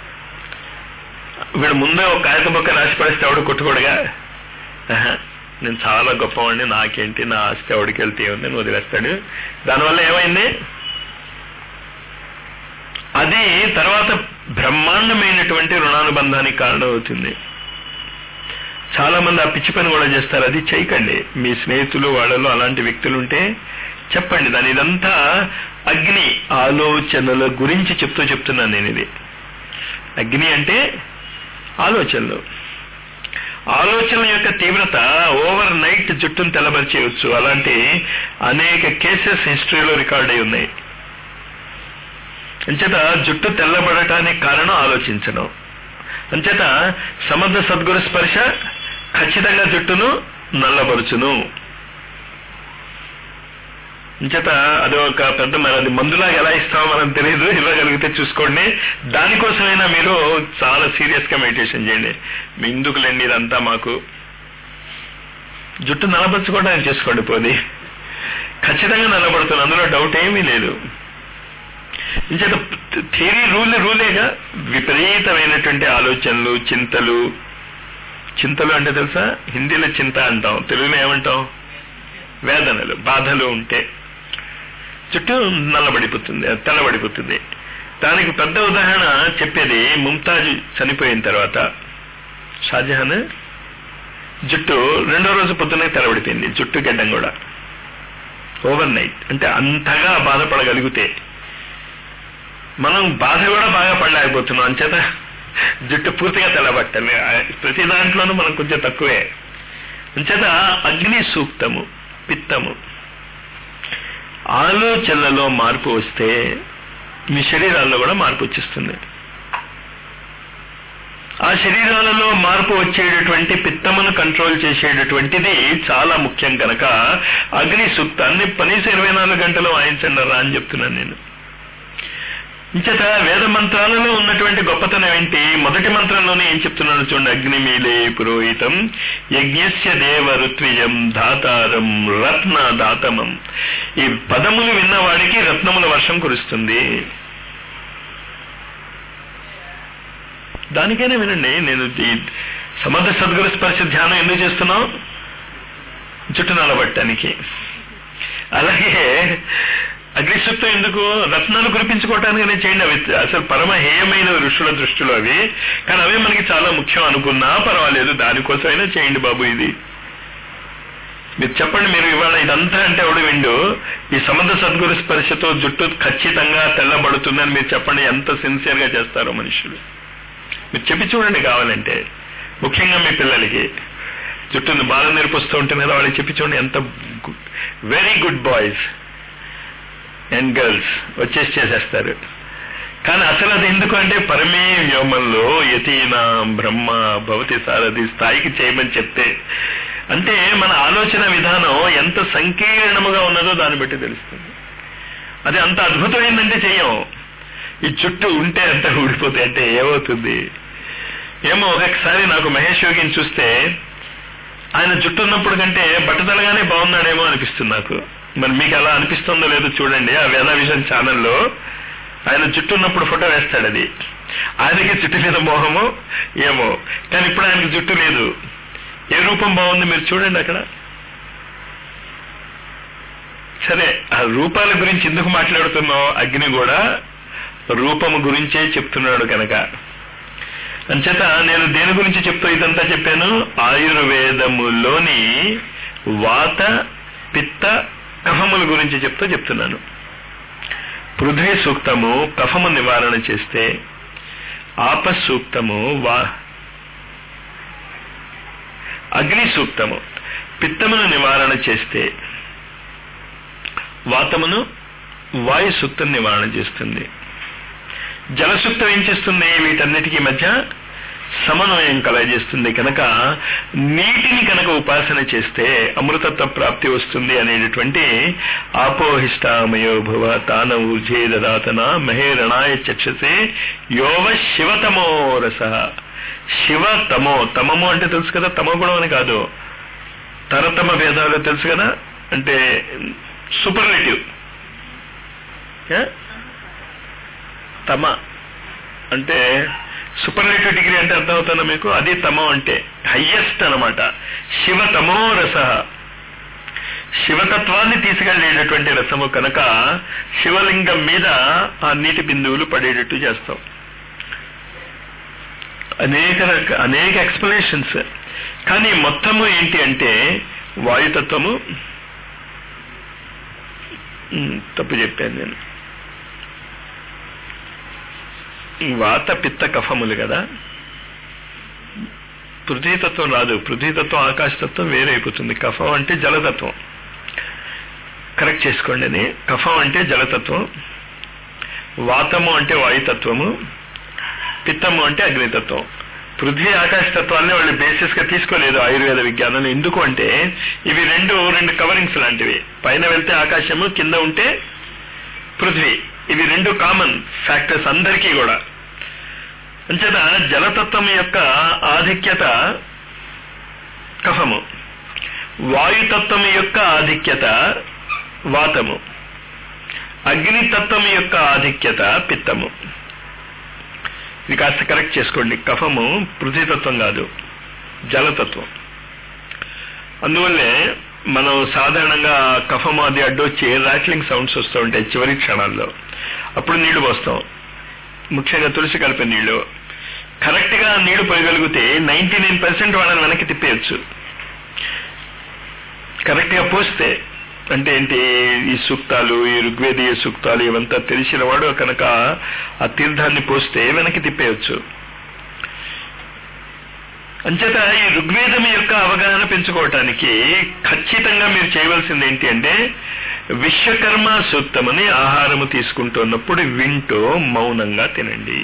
వీడు ముందే ఒక కాగిత బొక్క రాసి పడేస్తే ఎవడు కొట్టుకోడుగా ఆహా, నేను చాలా గొప్పవాడిని నాకేంటి నా ఆస్తి ఎవడికి వెళ్తే ఉంది అని వదిలేస్తాడు దానివల్ల ఏమైంది అది తర్వాత బ్రహ్మాండమైనటువంటి రుణానుబంధానికి కారణం అవుతుంది చాలా మంది ఆ పిచ్చి పని కూడా చేస్తారు అది చేయకండి మీ స్నేహితులు వాళ్ళలో అలాంటి వ్యక్తులు ఉంటే చెప్పండి దాని ఇదంతా అగ్ని ఆలోచనల గురించి చెప్తూ చెప్తున్నాను నేను ఇది అగ్ని అంటే ఆలోచనలు ఆలోచనల యొక్క తీవ్రత ఓవర్ నైట్ జుట్టును తెల్లబరిచేయవచ్చు అలాంటి అనేక కేసెస్ హిస్టరీలో రికార్డ్ అయి ఉన్నాయి అంచేత జుట్టు తెల్లబడటానికి కారణం ఆలోచించడం అంచేత సమర్థ సద్గురు స్పర్శ ఖచ్చితంగా జుట్టును నల్లబరుచును అంచేత అది ఒక పెద్ద మరి అది మందులాగా ఎలా ఇస్తామో మనం తెలియదు ఇవ్వగలిగితే చూసుకోండి దానికోసమైనా మీరు చాలా సీరియస్ గా మెడిటేషన్ చేయండి మీ ఇందుకులండి ఇదంతా మాకు జుట్టు నల్లబరుచుకోవడానికి చేసుకోండి పోది ఖచ్చితంగా నల్లబడుతుంది అందులో డౌట్ ఏమీ లేదు ఇంచేత థియరీ రూల్ రూలేగా విపరీతమైనటువంటి ఆలోచనలు చింతలు చింతలు అంటే తెలుసా హిందీలో చింత అంటాం తెలుగులో ఏమంటాం వేదనలు బాధలు ఉంటే చుట్టూ నల్లబడిపోతుంది తెల్లబడిపోతుంది దానికి పెద్ద ఉదాహరణ చెప్పేది ముంతాజ్ చనిపోయిన తర్వాత షాజహాన్ జుట్టు రెండో రోజు పొద్దున్నే తెల్లబడిపోయింది జుట్టు గడ్డం కూడా ఓవర్ నైట్ అంటే అంతగా బాధపడగలిగితే మనం బాధ కూడా బాగా పడలేకపోతున్నాం అంచేత జుట్టు పూర్తిగా తెల్లబట్టాలి ప్రతి దాంట్లోనూ మనం కొంచెం తక్కువే అంచేత అగ్ని సూక్తము పిత్తము ఆలోచనలలో మార్పు వస్తే మీ శరీరాల్లో కూడా మార్పు వచ్చేస్తుంది ఆ శరీరాలలో మార్పు వచ్చేటటువంటి పిత్తమును కంట్రోల్ చేసేటటువంటిది చాలా ముఖ్యం కనుక అగ్ని సూక్తాన్ని కనీసం ఇరవై నాలుగు గంటలు వాయించండి రా అని చెప్తున్నాను నేను ఇంచేత వేద మంత్రాలలో ఉన్నటువంటి గొప్పతనం ఏంటి మొదటి మంత్రంలోనే ఏం చెప్తున్నాను చూడండి అగ్నిమీలే పురోహితం యజ్ఞస్య దేవ ఋత్విజం దాతారం రత్న దాతమం ఈ పదములు విన్నవాడికి రత్నముల వర్షం కురుస్తుంది దానికైనా వినండి నేను ఈ సమర్థ సద్గురు స్పర్శ ధ్యానం ఎందుకు చేస్తున్నాం జుట్టు నలబట్టడానికి అలాగే అగ్నిశక్తం ఎందుకు రత్నాలు కురిపించుకోవటానికి చేయండి అవి అసలు పరమ హేయమైన ఋషుల దృష్టిలో అవి కానీ అవే మనకి చాలా ముఖ్యం అనుకున్నా పర్వాలేదు దానికోసమైనా చేయండి బాబు ఇది మీరు చెప్పండి మీరు ఇవాళ ఇదంతా అంటే ఎవడు విండు ఈ సమర్థ సద్గురు స్పర్శతో జుట్టు ఖచ్చితంగా తెల్లబడుతుందని మీరు చెప్పండి ఎంత సిన్సియర్ గా చేస్తారో మనుషులు మీరు చెప్పి చూడండి కావాలంటే ముఖ్యంగా మీ పిల్లలకి జుట్టును బాగా నేర్పిస్తూ ఉంటుంది కదా వాళ్ళకి చెప్పి చూడండి ఎంత very good boys and girls వచ్చేసి చేసేస్తారు కానీ అసలు అది ఎందుకు అంటే పరమే వ్యోమంలో యతీనా బ్రహ్మ భవతి సారథి స్థాయికి చేయమని చెప్తే అంటే మన ఆలోచన విధానం ఎంత సంకీర్ణముగా ఉన్నదో దాన్ని బట్టి తెలుస్తుంది అది అంత అద్భుతమైందంటే చెయ్యం ఈ చుట్టూ ఉంటే అంత ఊడిపోతే అంటే ఏమవుతుంది ఏమో ఒకసారి నాకు మహేష్ యోగిని చూస్తే ఆయన జుట్టు ఉన్నప్పుడు కంటే బట్టతలగానే బాగున్నాడేమో అనిపిస్తుంది నాకు మరి మీకు అలా అనిపిస్తుందో లేదో చూడండి ఆ వేద విజన్ ఛానల్లో ఆయన జుట్టు ఉన్నప్పుడు ఫోటో వేస్తాడు అది ఆయనకి జుట్టు మీద మోహము ఏమో కానీ ఇప్పుడు ఆయనకి జుట్టు లేదు ఏ రూపం బాగుంది మీరు చూడండి అక్కడ సరే ఆ రూపాల గురించి ఎందుకు మాట్లాడుతున్నావు అగ్ని కూడా రూపము గురించే చెప్తున్నాడు కనుక అంచేత నేను దేని గురించి చెప్తూ ఇదంతా చెప్పాను ఆయుర్వేదములోని వాత పిత్త కఫముల గురించి చెప్తూ చెప్తున్నాను పృథ్వీ సూక్తము కఫము నివారణ చేస్తే ఆప సూక్తము వా అగ్ని సూక్తము పిత్తమును నివారణ చేస్తే వాతమును వాయు సూక్తం నివారణ చేస్తుంది జలసూక్తం ఏం చేస్తుంది వీటన్నిటికీ మధ్య సమన్వయం కలగజేస్తుంది కనుక నీటిని కనుక ఉపాసన చేస్తే అమృతత్వ ప్రాప్తి వస్తుంది అనేటటువంటి ఆపోహిష్టామయో భవ తాన ఊర్జే దదాతన మహేరణాయ చక్షసే యోవ శివతమో రస శివ తమో తమము అంటే తెలుసు కదా తమో గుణం అని కాదు తరతమ భేదాలు తెలుసు కదా అంటే సూపర్లేటివ్ తమ అంటే సూపర్లేటివ్ డిగ్రీ అంటే అర్థమవుతుందా మీకు అది తమో అంటే హయ్యెస్ట్ అనమాట శివ తమో రస శివతత్వాన్ని తీసుకెళ్లేటటువంటి రసము కనుక శివలింగం మీద ఆ నీటి బిందువులు పడేటట్టు చేస్తాం అనేక రక అనేక ఎక్స్ప్లెనేషన్స్ కానీ మొత్తము ఏంటి అంటే వాయుతత్వము ఉమ్, తప్పు చెప్పాను నేను వాత పిత్త కఫములు కదా పృథ్వీతత్వం రాదు పృథ్వీతత్వం ఆకాశతత్వం వేరైపోతుంది కఫం అంటే జలతత్వం కరెక్ట్ చేసుకోండి అని కఫం అంటే జలతత్వం వాతము అంటే వాయుతత్వము పిత్తము అంటే అగ్నితత్వం పృథ్వీ ఆకాశతత్వాన్ని వాళ్ళు బేసిస్ గా తీసుకోలేదు ఆయుర్వేద విజ్ఞానం ఎందుకు అంటే ఇవి రెండు రెండు కవరింగ్స్ లాంటివి పైన వెళ్తే ఆకాశము కింద ఉంటే పృథ్వీ ఇవి రెండు కామన్ ఫ్యాక్టర్స్ అందరికీ కూడా అంచేత జలతత్వం యొక్క ఆధిక్యత కఫము వాయుతత్వం యొక్క ఆధిక్యత వాతము అగ్నితత్వం యొక్క ఆధిక్యత పిత్తము ఇది కాస్త కరెక్ట్ చేసుకోండి కఫము పృథ్వీతత్వం కాదు జలతత్వం అందువల్లే మనం సాధారణంగా కఫము అది అడ్డొచ్చి రాట్లింగ్ సౌండ్స్ వస్తూ ఉంటాయి చివరి క్షణాల్లో అప్పుడు నీళ్లు పోస్తాం ముఖ్యంగా తులసి కలిపే నీళ్లు కరెక్ట్ గా నీళ్లు పోయగలిగితే నైన్టీ నైన్ పర్సెంట్ వాళ్ళని వెనక్కి తిప్పేయచ్చు కరెక్ట్ గా పోస్తే అంటే ఏంటి ఈ సూక్తాలు ఈ ఋగ్వేదీయ సూక్తాలు ఇవంతా తెలిసిన వాడు కనుక ఆ తీర్థాన్ని పోస్తే వెనక్కి తిప్పేయచ్చు అంచేత ఈ ఋగ్వేదం యొక్క అవగాహన పెంచుకోవటానికి ఖచ్చితంగా మీరు చేయవలసింది ఏంటి అంటే విశ్వకర్మ సూక్తమని ఆహారము తీసుకుంటున్నప్పుడు వింటూ మౌనంగా తినండి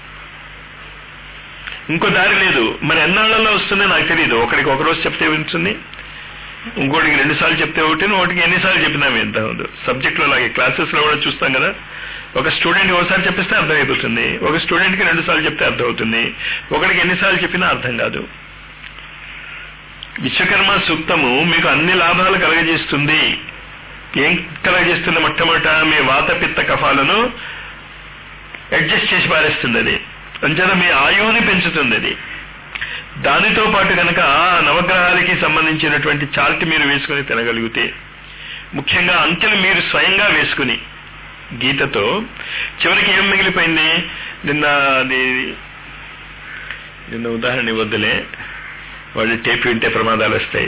ఇంకో దారి లేదు మరి ఎన్నాళ్లలో వస్తుందో నాకు తెలియదు ఒకడికి ఒక రోజు చెప్తే వింటుంది ఇంకోటికి రెండు సార్లు చెప్తే ఒకటి ఒకటికి ఎన్నిసార్లు చెప్పినా ఎంత ఉంది సబ్జెక్ట్ లో లాగే క్లాసెస్ లో కూడా చూస్తాం కదా ఒక స్టూడెంట్ ఒకసారి చెప్పిస్తే అర్థమైపోతుంది ఒక స్టూడెంట్ కి రెండు సార్లు చెప్తే అర్థం అవుతుంది ఒకడికి ఎన్నిసార్లు చెప్పినా అర్థం కాదు విశ్వకర్మ సూక్తము మీకు అన్ని లాభాలు కలగజేస్తుంది ఏం కలగజేస్తుంది మొట్టమొదట మీ వాత పిత్త కఫాలను అడ్జస్ట్ చేసి పారేస్తుంది అది అంచేత మీ ఆయువుని పెంచుతుంది అది దానితో పాటు కనుక నవగ్రహాలకి సంబంధించినటువంటి చార్ట్ మీరు వేసుకుని తినగలిగితే ముఖ్యంగా అంకెలు మీరు స్వయంగా వేసుకుని గీతతో చివరికి ఏం మిగిలిపోయింది నిన్న అది నిన్న ఉదాహరణ ఇవ్వద్దులే వాళ్ళు టేప్ వింటే ప్రమాదాలు వస్తాయి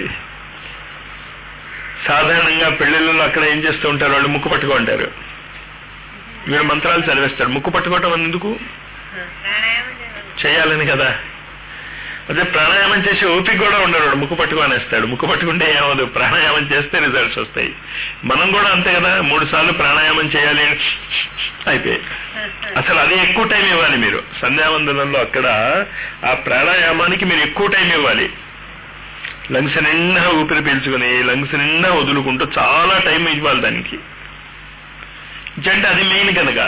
సాధారణంగా పెళ్లిళ్ళలో అక్కడ ఏం చేస్తూ ఉంటారు వాళ్ళు ముక్కు పట్టుకో ఉంటారు వీడు మంత్రాలు చదివేస్తాడు ముక్కు పట్టుకోవటం ఎందుకు చేయాలని కదా అదే ప్రాణాయామం చేసి ఓపిక కూడా ఉండడు వాడు ముక్కు పట్టుకొనేస్తాడు ముక్కు పట్టుకుంటే ఏమవదు ప్రాణాయామం చేస్తే రిజల్ట్స్ వస్తాయి మనం కూడా అంతే కదా మూడు సార్లు ప్రాణాయామం చేయాలి అయిపోయి అసలు అది ఎక్కువ టైం ఇవ్వాలి మీరు సంధ్యావందనంలో అక్కడ ఆ ప్రాణాయామానికి మీరు ఎక్కువ టైం ఇవ్వాలి లంగ్స్ నిండా ఊపిరి పీల్చుకుని లంగ్స్ నిండా వదులుకుంటూ చాలా టైం ఇవ్వాలి దానికి అంటే అది మెయిన్ కనుక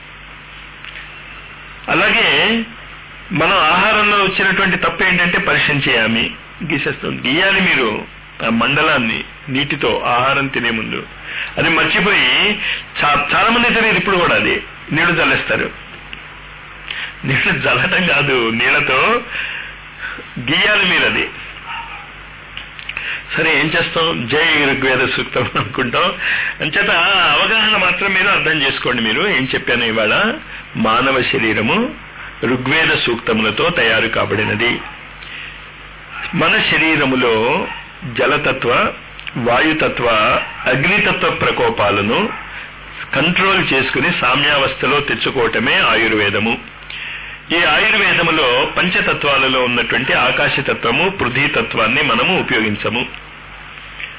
అలాగే మనం ఆహారంలో వచ్చినటువంటి తప్పు ఏంటంటే పరిచయం చేయాలి గీసేస్తాం గీయాలి మీరు ఆ మండలాన్ని నీటితో ఆహారం తినే ముందు అది మర్చిపోయి చా- చాలా మంది తెలియదు ఇప్పుడు కూడా అది నీళ్లు చల్లేస్తారు నీళ్లు చల్లటం కాదు నీళ్లతో గీయాలి మీరు అది సరే ఏం చేస్తాం జై ఋగ్వేద సూక్తం అనుకుంటాం అంచేత అవగాహన మాత్రం మీరు అర్థం చేసుకోండి మీరు ఏం చెప్పాను ఇవాళ మానవ శరీరము ఋగ్వేద సూక్తములతో తయారు కాబడినది మన శరీరములో జలతత్వ వాయుతత్వ అగ్నితత్వ ప్రకోపాలను కంట్రోల్ చేసుకుని సామ్యావస్థలో తెచ్చుకోవటమే ఆయుర్వేదము ఈ ఆయుర్వేదములో పంచతత్వాలలో ఉన్నటువంటి ఆకాశతత్వము పృథ్వీతత్వాన్ని మనము ఉపయోగించము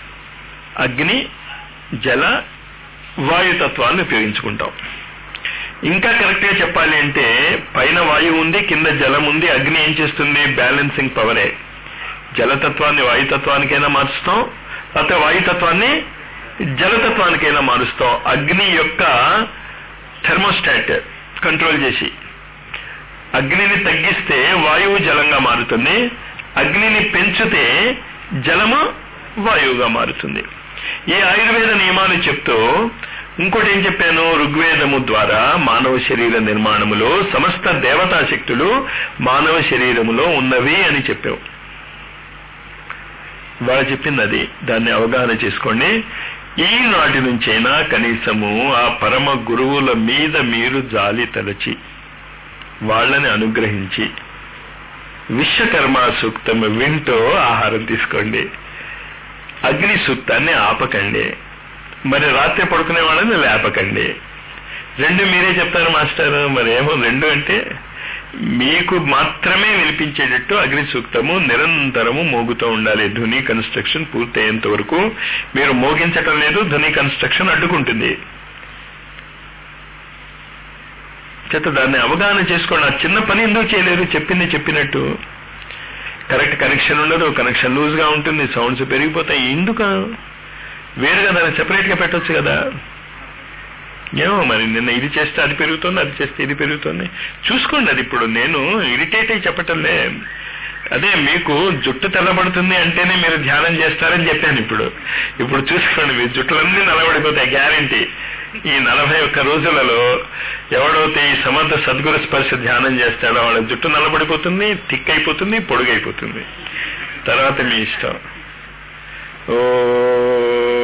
అగ్ని జల వాయుతత్వాన్ని ఉపయోగించుకుంటాం ఇంకా కరెక్ట్ గా చెప్పాలి అంటే పైన వాయువు ఉంది కింద జలం ఉంది అగ్ని ఏం చేస్తుంది బ్యాలెన్సింగ్ పవరే జలతత్వాన్ని వాయుతత్వానికైనా మారుస్తాం లేకపోతే వాయుతత్వాన్ని జలతత్వానికైనా మారుస్తాం అగ్ని యొక్క థెర్మోస్టాట్ కంట్రోల్ చేసి అగ్నిని తగ్గిస్తే వాయువు జలంగా మారుతుంది అగ్నిని పెంచితే జలము వాయువుగా మారుతుంది ఈ ఆయుర్వేద నియమాలు చెప్తూ ఇంకోటి ఏం చెప్పాను ఋగ్వేదము ద్వారా మానవ శరీర నిర్మాణములో సమస్త దేవతా శక్తులు మానవ శరీరములో ఉన్నవి అని చెప్పావు వాళ్ళు చెప్పింది అది దాన్ని అవగాహన చేసుకోండి ఈనాటి నుంచైనా కనీసము ఆ పరమ గురువుల మీద మీరు జాలి తలచి వాళ్ళని అనుగ్రహించి విశ్వకర్మ సూక్తము వింటూ ఆహారం తీసుకోండి అగ్ని సూక్తాన్ని ఆపకండి మరి రాత్రి పడుకునే వాళ్ళని లేపకండి రెండు మీరే చెప్తారు మాస్టర్ మరి ఏమో రెండు అంటే మీకు మాత్రమే వినిపించేటట్టు అగ్ని సూక్తము నిరంతరము మోగుతూ ఉండాలి ధ్వని కన్స్ట్రక్షన్ పూర్తయ్యేంత వరకు మీరు మోగించటం లేదు ధ్వని కన్స్ట్రక్షన్ అడ్డుకుంటుంది చేత దాన్ని అవగాహన చేసుకోండి ఆ చిన్న పని ఎందుకు చేయలేరు చెప్పింది చెప్పినట్టు కరెక్ట్ కనెక్షన్ ఉండదు కనెక్షన్ లూజ్ గా ఉంటుంది సౌండ్స్ పెరిగిపోతాయి ఎందుకు వేరుగా దాన్ని సెపరేట్ గా పెట్టొచ్చు కదా ఏమో మరి నిన్న ఇది చేస్తే అది పెరుగుతుంది అది చేస్తే ఇది పెరుగుతుంది చూసుకోండి అది ఇప్పుడు నేను ఇరిటేట్ అయి చెప్పటంలే అదే మీకు జుట్టు తెల్లబడుతుంది అంటేనే మీరు ధ్యానం చేస్తారని చెప్పాను ఇప్పుడు ఇప్పుడు చూసుకోండి మీ జుట్టులన్నీ నల్లబడిపోతాయి గ్యారంటీ ఈ నలభై ఒక్క రోజులలో ఎవడైతే ఈ సమర్థ సద్గురు స్పర్శ ధ్యానం చేస్తాడో వాళ్ళ జుట్టు నల్లబడిపోతుంది థిక్ అయిపోతుంది పొడుగైపోతుంది తర్వాత మీ ఇష్టం ఓ